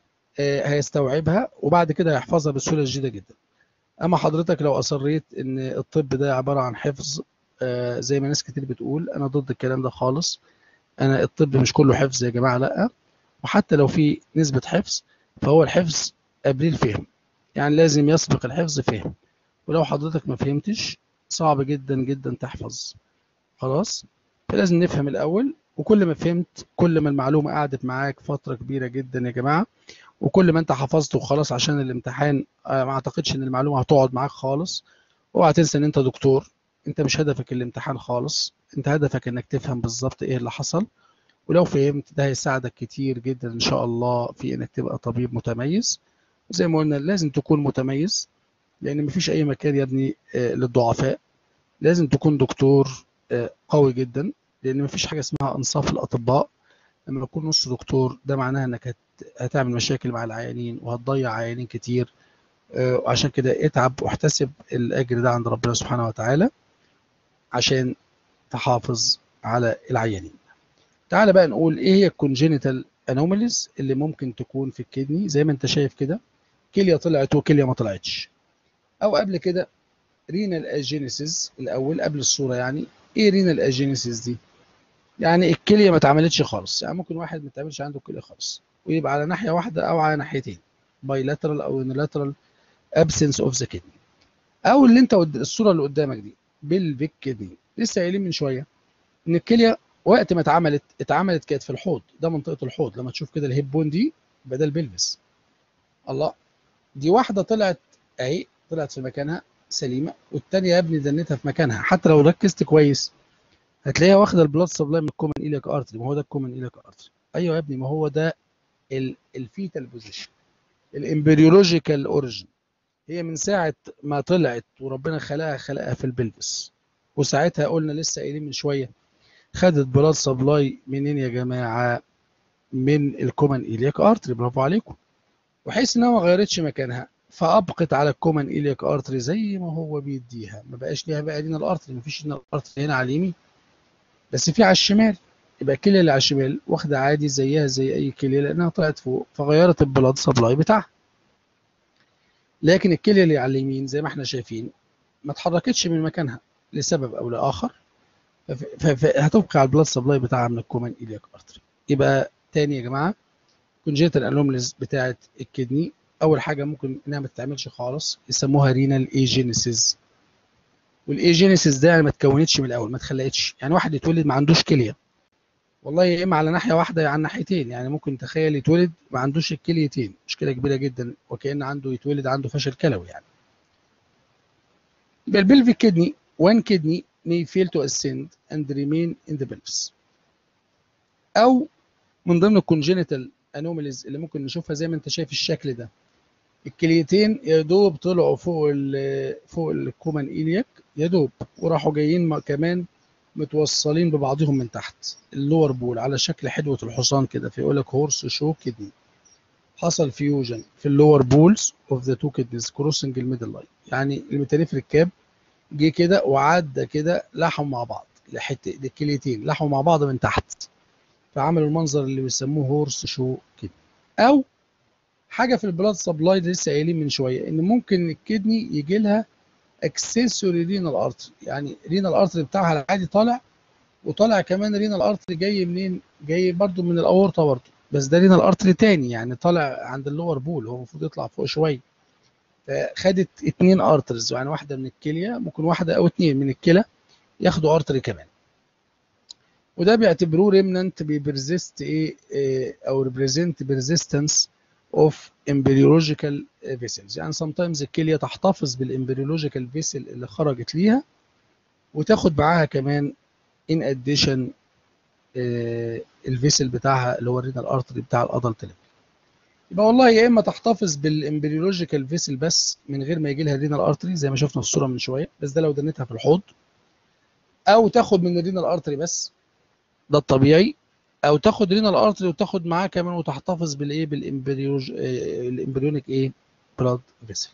هيستوعبها وبعد كده هيحفظها بسهوله شديده جدا اما حضرتك لو اصريت ان الطب ده عباره عن حفظ زي ما ناس كتير بتقول انا ضد الكلام ده خالص انا الطب مش كله حفظ يا جماعه لا وحتى لو في نسبه حفظ فهو الحفظ قبل الفهم يعني لازم يسبق الحفظ فهم ولو حضرتك ما فهمتش صعب جدا جدا تحفظ خلاص فلازم نفهم الاول وكل ما فهمت كل ما المعلومه قعدت معاك فتره كبيره جدا يا جماعه وكل ما انت حفظت وخلاص عشان الامتحان ما اعتقدش ان المعلومه هتقعد معاك خالص اوعى تنسى ان انت دكتور انت مش هدفك الامتحان خالص انت هدفك انك تفهم بالظبط ايه اللي حصل ولو فهمت ده هيساعدك كتير جدا ان شاء الله في انك تبقى طبيب متميز زي ما قلنا لازم تكون متميز لان مفيش اي مكان يا ابني للضعفاء لازم تكون دكتور قوي جدا لان مفيش حاجه اسمها انصاف الاطباء لما تكون نص دكتور ده معناها انك هتعمل مشاكل مع العيانين وهتضيع عيانين كتير وعشان كده اتعب واحتسب الاجر ده عند ربنا سبحانه وتعالى عشان تحافظ على العيانين تعال بقى نقول ايه هي الكونجينيتال انوماليز اللي ممكن تكون في الكدني زي ما انت شايف كده كليه طلعت وكليه ما طلعتش او قبل كده رينال اجينيسيس الاول قبل الصوره يعني ايه رينال اجينيسيس دي يعني الكليه ما اتعملتش خالص يعني ممكن واحد ما تعملش عنده الكليه خالص ويبقى على ناحيه واحده او على ناحيتين بايلاترال او يونيلاترال ابسنس اوف ذا كدني او اللي انت الصوره اللي قدامك دي بالفيك كدني لسه قايلين من شويه ان الكليه وقت ما اتعملت اتعملت كانت في الحوض ده منطقه الحوض لما تشوف كده الهيب بون دي يبقى ده البلفس الله دي واحده طلعت اهي طلعت في مكانها سليمه والثانيه يا ابني دنتها في مكانها حتى لو ركزت كويس هتلاقيها واخده البلاد سبلاي من الكومن ايليك ارتري ما هو ده الكومن ايليك ارتري ايوه يا ابني ما هو ده الفيتال بوزيشن الامبريولوجيكال اوريجن هي من ساعه ما طلعت وربنا خلقها خلقها في البلفس وساعتها قلنا لسه قايلين من شويه خدت بلاد سبلاي منين يا جماعه من الكومن ايليك ارتري برافو عليكم وحيث انها ما غيرتش مكانها فابقت على الكومن ايليك ارتري زي ما هو بيديها ما بقاش ليها بقى رينا الارتري ما فيش رينا الارتري هنا على اليمين بس في على الشمال يبقى الكليه اللي على الشمال واخده عادي زيها زي اي كليه لانها طلعت فوق فغيرت البلاد سبلاي بتاعها لكن الكليه اللي على اليمين زي ما احنا شايفين ما اتحركتش من مكانها لسبب او لاخر فهتبقى على البلاد سبلاي بتاعها من الكومن ايليك ارتري يبقى تاني يا جماعه كونجيتال انوماليز بتاعه الكدني اول حاجه ممكن انها ما تتعملش خالص يسموها رينال ايجينيسيس والايجينيسيس ده يعني ما اتكونتش من الاول ما اتخلقتش يعني واحد يتولد ما عندوش كليه والله يا اما على ناحيه واحده يا على ناحيتين يعني ممكن تخيل يتولد ما عندوش الكليتين مشكله كبيره جدا وكان عنده يتولد عنده فشل كلوي يعني يبقى البلفيك كدني one kidney may fail to ascend and remain in the pelvis او من ضمن الكونجينيتال انوماليز اللي ممكن نشوفها زي ما انت شايف الشكل ده الكليتين يا دوب طلعوا فوق ال فوق الكومان ايلياك يا دوب وراحوا جايين كمان متوصلين ببعضهم من تحت اللور بول على شكل حدوه الحصان كده فيقول لك هورس شو كدني حصل فيوجن في اللور بولز اوف ذا تو كدنيز كروسنج الميدل لاين يعني الميتانيفريك كاب جه كده وعدى كده لحوا مع بعض لحته الكليتين لحوا مع بعض من تحت فعملوا المنظر اللي بيسموه هورس شو كده او حاجه في البلاد سبلاي لسه قايلين من شويه ان ممكن الكدني يجي لها اكسسوري رينال ارتري يعني رينال ارتري بتاعها العادي طالع وطالع كمان رينال ارتري جاي منين جاي برضو من الاورطه برضو بس ده رينال ارتري تاني يعني طالع عند اللور بول هو المفروض يطلع فوق شويه فخدت اتنين ارترز يعني واحده من الكليه ممكن واحده او اتنين من الكلى ياخدوا ارتري كمان وده بيعتبروه ريمننت بيبرزيست ايه, إيه او ريبريزنت بيرزيستنس اوف امبريولوجيكال فيسلز يعني sometimes الكليه تحتفظ بالامبريولوجيكال فيسل اللي خرجت ليها وتاخد معاها كمان ان اديشن الفيسل بتاعها اللي هو الرينال ارتري بتاع الادلت ليفل يبقى والله يا اما تحتفظ بالامبريولوجيكال فيسل بس من غير ما يجي لها الرينال ارتري زي ما شفنا في الصوره من شويه بس ده لو دنتها في الحوض او تاخد من الرينال ارتري بس ده الطبيعي او تاخد رينال ارتري وتاخد معاه كمان وتحتفظ بالايه بالامبريوج الامبريونيك ايه بلاد فيسل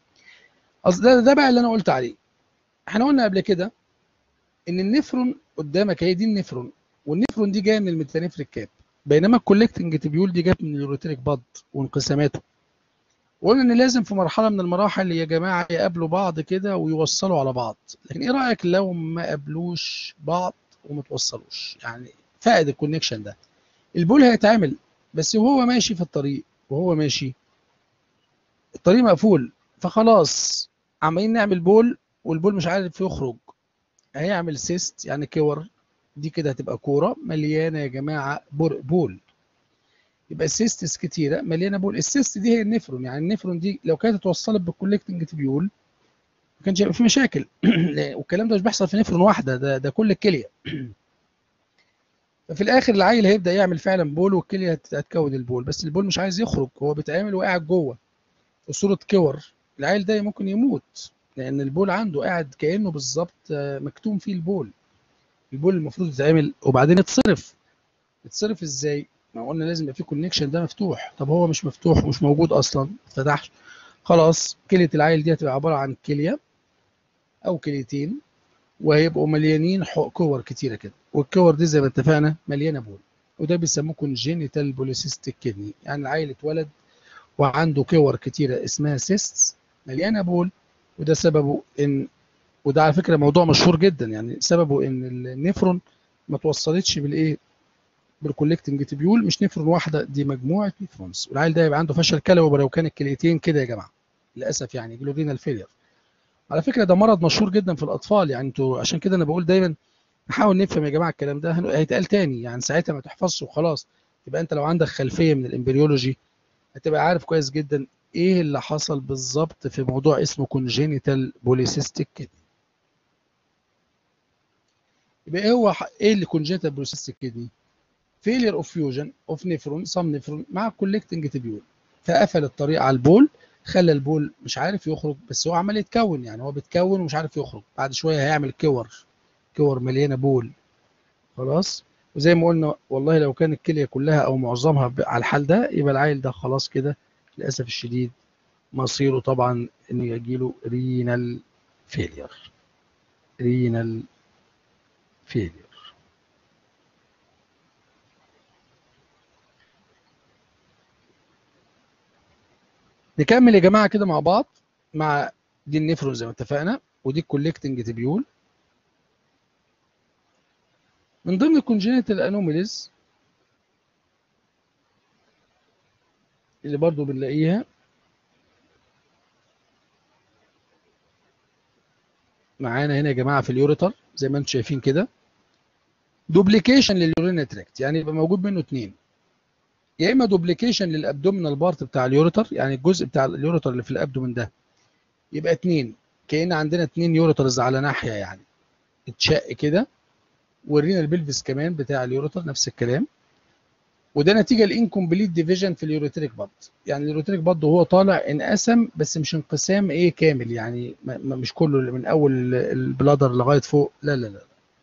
ده, ده بقى اللي انا قلت عليه احنا قلنا قبل كده ان النفرون قدامك هي دي النفرون والنفرون دي جايه من الميتانيفريك كاب بينما الكولكتنج تبيول دي جت من اليوروتيريك باد وانقساماته وقلنا ان لازم في مرحله من المراحل يا جماعه يقابلوا بعض كده ويوصلوا على بعض لكن ايه رايك لو ما قابلوش بعض وما توصلوش يعني فائد الكونكشن ده البول هيتعمل بس وهو ماشي في الطريق وهو ماشي الطريق مقفول فخلاص عمالين نعمل بول والبول مش عارف يخرج هيعمل سيست يعني كور دي كده هتبقى كوره مليانه يا جماعه بول يبقى السيستس كتيره مليانه بول السيست دي هي النفرون يعني النفرون دي لو كانت اتوصلت بالكولكتنج تبيول ما كانش هيبقى في مشاكل والكلام ده مش بيحصل في نفرون واحده ده ده كل الكليه ففي الاخر العيل هيبدا يعمل فعلا بول والكليه هتكون البول بس البول مش عايز يخرج هو بيتعمل وقاعد جوه في صوره كور العيل ده ممكن يموت لان البول عنده قاعد كانه بالظبط مكتوم فيه البول البول المفروض يتعمل وبعدين يتصرف يتصرف ازاي ما قلنا لازم يبقى في كونكشن ده مفتوح طب هو مش مفتوح ومش موجود اصلا ما اتفتحش خلاص كليه العيل دي هتبقى عباره عن كليه او كليتين وهيبقوا مليانين كور كتيره كده والكور دي زي ما اتفقنا مليانه بول وده بيسموه كونجينيتال بوليسيستيك كدني يعني العيل اتولد وعنده كور كتيره اسمها سيستس مليانه بول وده سببه ان وده على فكره موضوع مشهور جدا يعني سببه ان النفرون ما توصلتش بالايه بالكولكتنج تبيول مش نفرون واحده دي مجموعه نفرونز والعيل ده يبقى عنده فشل كلوي ولو كان الكليتين كده يا جماعه للاسف يعني جلورينال فيلير على فكره ده مرض مشهور جدا في الاطفال يعني انتوا عشان كده انا بقول دايما نحاول نفهم يا جماعه الكلام ده هن- هيتقال تاني يعني ساعتها ما تحفظش وخلاص يبقى انت لو عندك خلفيه من الامبريولوجي هتبقى عارف كويس جدا ايه اللي حصل بالظبط في موضوع اسمه congenital polycystic kidney يبقى ايه هو ح- ايه اللي congenital polycystic kidney failure of fusion of nephron some nephron مع collecting tubule فقفل الطريق على البول خلى البول مش عارف يخرج بس هو عمال يتكون يعني هو بيتكون ومش عارف يخرج بعد شويه هيعمل كور كور مليانه بول خلاص وزي ما قلنا والله لو كان الكليه كلها او معظمها ب- على الحال ده يبقى العيل ده خلاص كده للاسف الشديد مصيره طبعا انه يجيله رينال فيلير رينال فيلير نكمل يا جماعه كده مع بعض مع دي النفرون زي ما اتفقنا ودي الكوليكتنج تبيول من ضمن الكونجينيتال انوميليز اللي برضو بنلاقيها معانا هنا يا جماعه في اليوريتر زي ما انتم شايفين كده دوبليكيشن لليورينا تراكت يعني يبقى موجود منه اثنين يا اما دوبليكيشن للابدومينال بارت بتاع اليوريتر يعني الجزء بتاع اليوريتر اللي في الابدومين ده يبقى اثنين كأن عندنا اثنين يوريترز على ناحيه يعني اتشق كده ورينا البلفس كمان بتاع اليوريتر نفس الكلام وده نتيجه لانكمبليت ديفيجن في اليوريتريك باد يعني اليوريتريك باد وهو طالع انقسم بس مش انقسام ايه كامل يعني ما- ما- مش كله من اول البلادر لغايه فوق لا لا لا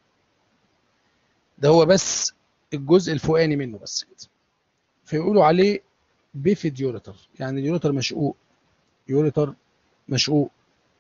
ده هو بس الجزء الفوقاني منه بس كده فيقولوا عليه بيفيد يوريتر يعني اليوريتر مشقوق يوريتر مشقوق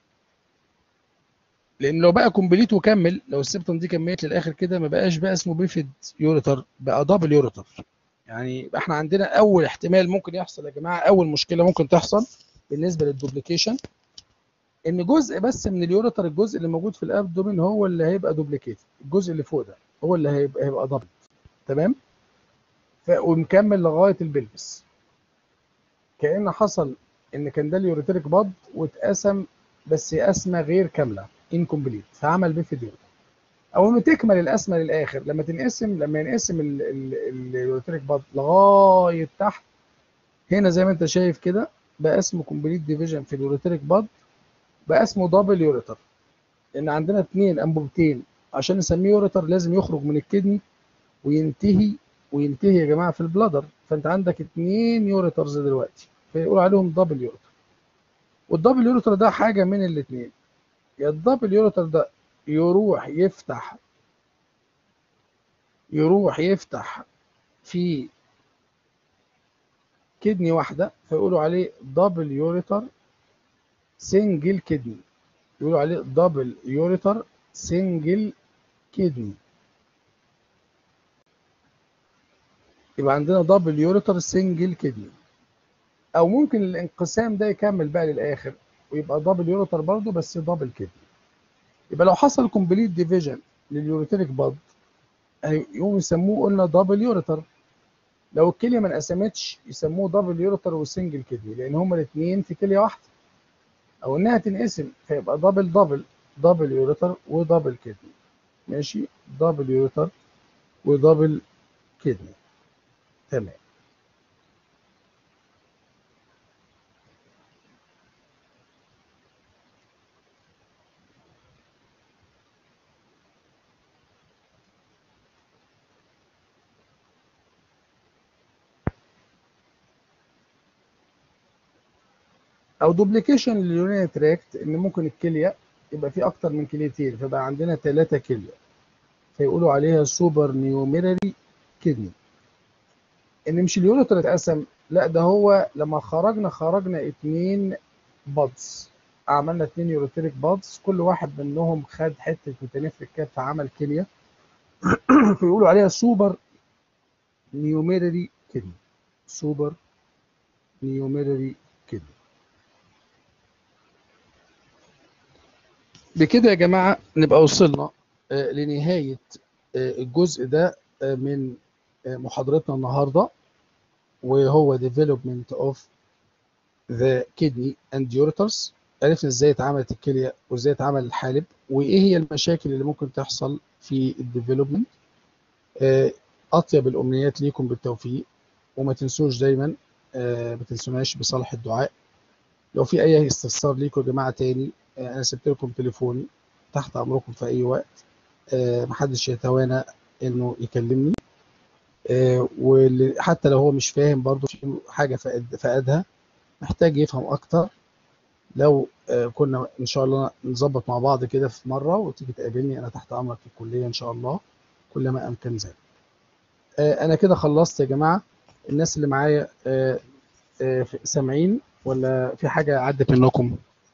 لان لو بقى كومبليت وكمل لو السبتم دي كملت للاخر كده ما بقاش بقى اسمه بيفيد يوريتر بقى دبل يوريتر يعني يبقى احنا عندنا اول احتمال ممكن يحصل يا جماعه اول مشكله ممكن تحصل بالنسبه للدوبليكيشن ان جزء بس من اليوريتر الجزء اللي موجود في الابدومين هو اللي هيبقى دوبليكيت الجزء اللي فوق ده هو اللي هيبقى هيبقى دبل تمام ف- ومكمل لغايه البلبس كأن حصل ان كان ده اليوريتريك باد واتقسم بس قسمه غير كامله انكمبليت فعمل بيه فيديو او لما تكمل القسمه للاخر لما تنقسم لما ينقسم ال- ال- اليوريتريك باد لغايه تحت هنا زي ما انت شايف كده بقى اسمه كومبليت ديفيجن في اليوريتريك باد بقى اسمه دبل يوريتر لان عندنا اثنين انبوبتين عشان نسميه يوريتر لازم يخرج من الكدني وينتهي وينتهي يا جماعه في البلادر فانت عندك اثنين يوريترز دلوقتي فيقول عليهم دبل يوريتر والدبل يوريتر ده حاجه من الاثنين يا الدبل يوريتر ده يروح يفتح يروح يفتح في كدني واحده فيقولوا عليه دبل يوريتر سنجل كدني يقولوا عليه دبل يوريتر سنجل كدني يبقى عندنا دبل يوريتر سنجل كدني او ممكن الانقسام ده يكمل بقى للاخر ويبقى دبل يوريتر برضه بس دبل كدني يبقى لو حصل كومبليت ديفيجن لليوريتريك باد يقوم يسموه قلنا دبل يوريتر لو الكليه ما انقسمتش يسموه دبل يوريتر وسنجل كدني لان هما الاثنين في كليه واحده او انها تنقسم فيبقى دبل دبل دبل يوريتر ودبل كدني ماشي دبل يوريتر ودبل كدني تمام او دوبليكيشن لليورينري تراكت ان ممكن الكليه يبقى في اكتر من كليتين فبقى عندنا ثلاثه كليه فيقولوا عليها سوبر نيوميراري كدني ان مش اليوريتر اتقسم لا ده هو لما خرجنا خرجنا اتنين بادز عملنا اتنين يوريتريك بادز كل واحد منهم خد حته ميتانيفريك كاب فعمل كليه فيقولوا عليها سوبر نيوميراري كدني سوبر نيوميراري كدني بكده يا جماعة نبقى وصلنا آه، لنهاية آه، الجزء ده آه، من آه، محاضرتنا النهاردة وهو development of the kidney and ureters عرفنا ازاي اتعملت الكليه وازاي اتعمل الحالب وايه هي المشاكل اللي ممكن تحصل في الديفلوبمنت اطيب الامنيات ليكم بالتوفيق وما تنسوش دايما آه، ما تنسوناش بصالح الدعاء لو في اي استفسار ليكم يا جماعه تاني آه، انا سبت لكم تليفوني تحت امركم في اي وقت آه، محدش يتوانى انه يكلمني آه، وحتى لو هو مش فاهم برضو في حاجه فقد- فقدها محتاج يفهم اكتر لو آه، كنا ان شاء الله نظبط مع بعض كده في مره وتيجي تقابلني انا تحت امرك في الكليه ان شاء الله كلما امكن ذلك آه، انا كده خلصت يا جماعه الناس اللي معايا آه، آه، سامعين ولا في حاجه عدت منكم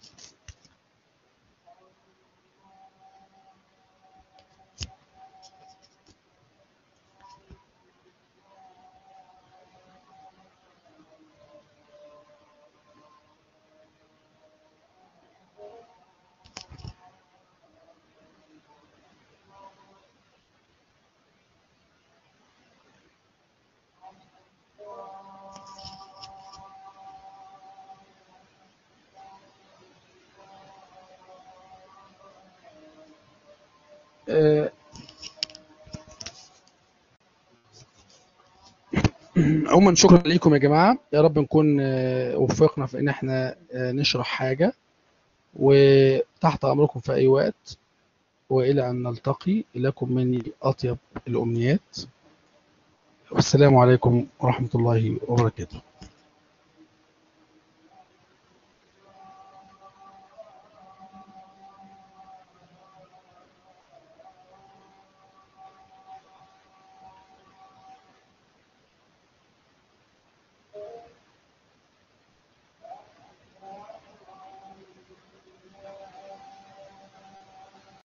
آه، عموما شكرا لكم يا جماعه يا رب نكون آه، وفقنا في ان احنا آه، نشرح حاجه وتحت امركم في اي وقت والى ان نلتقي لكم مني اطيب الامنيات والسلام عليكم ورحمه الله وبركاته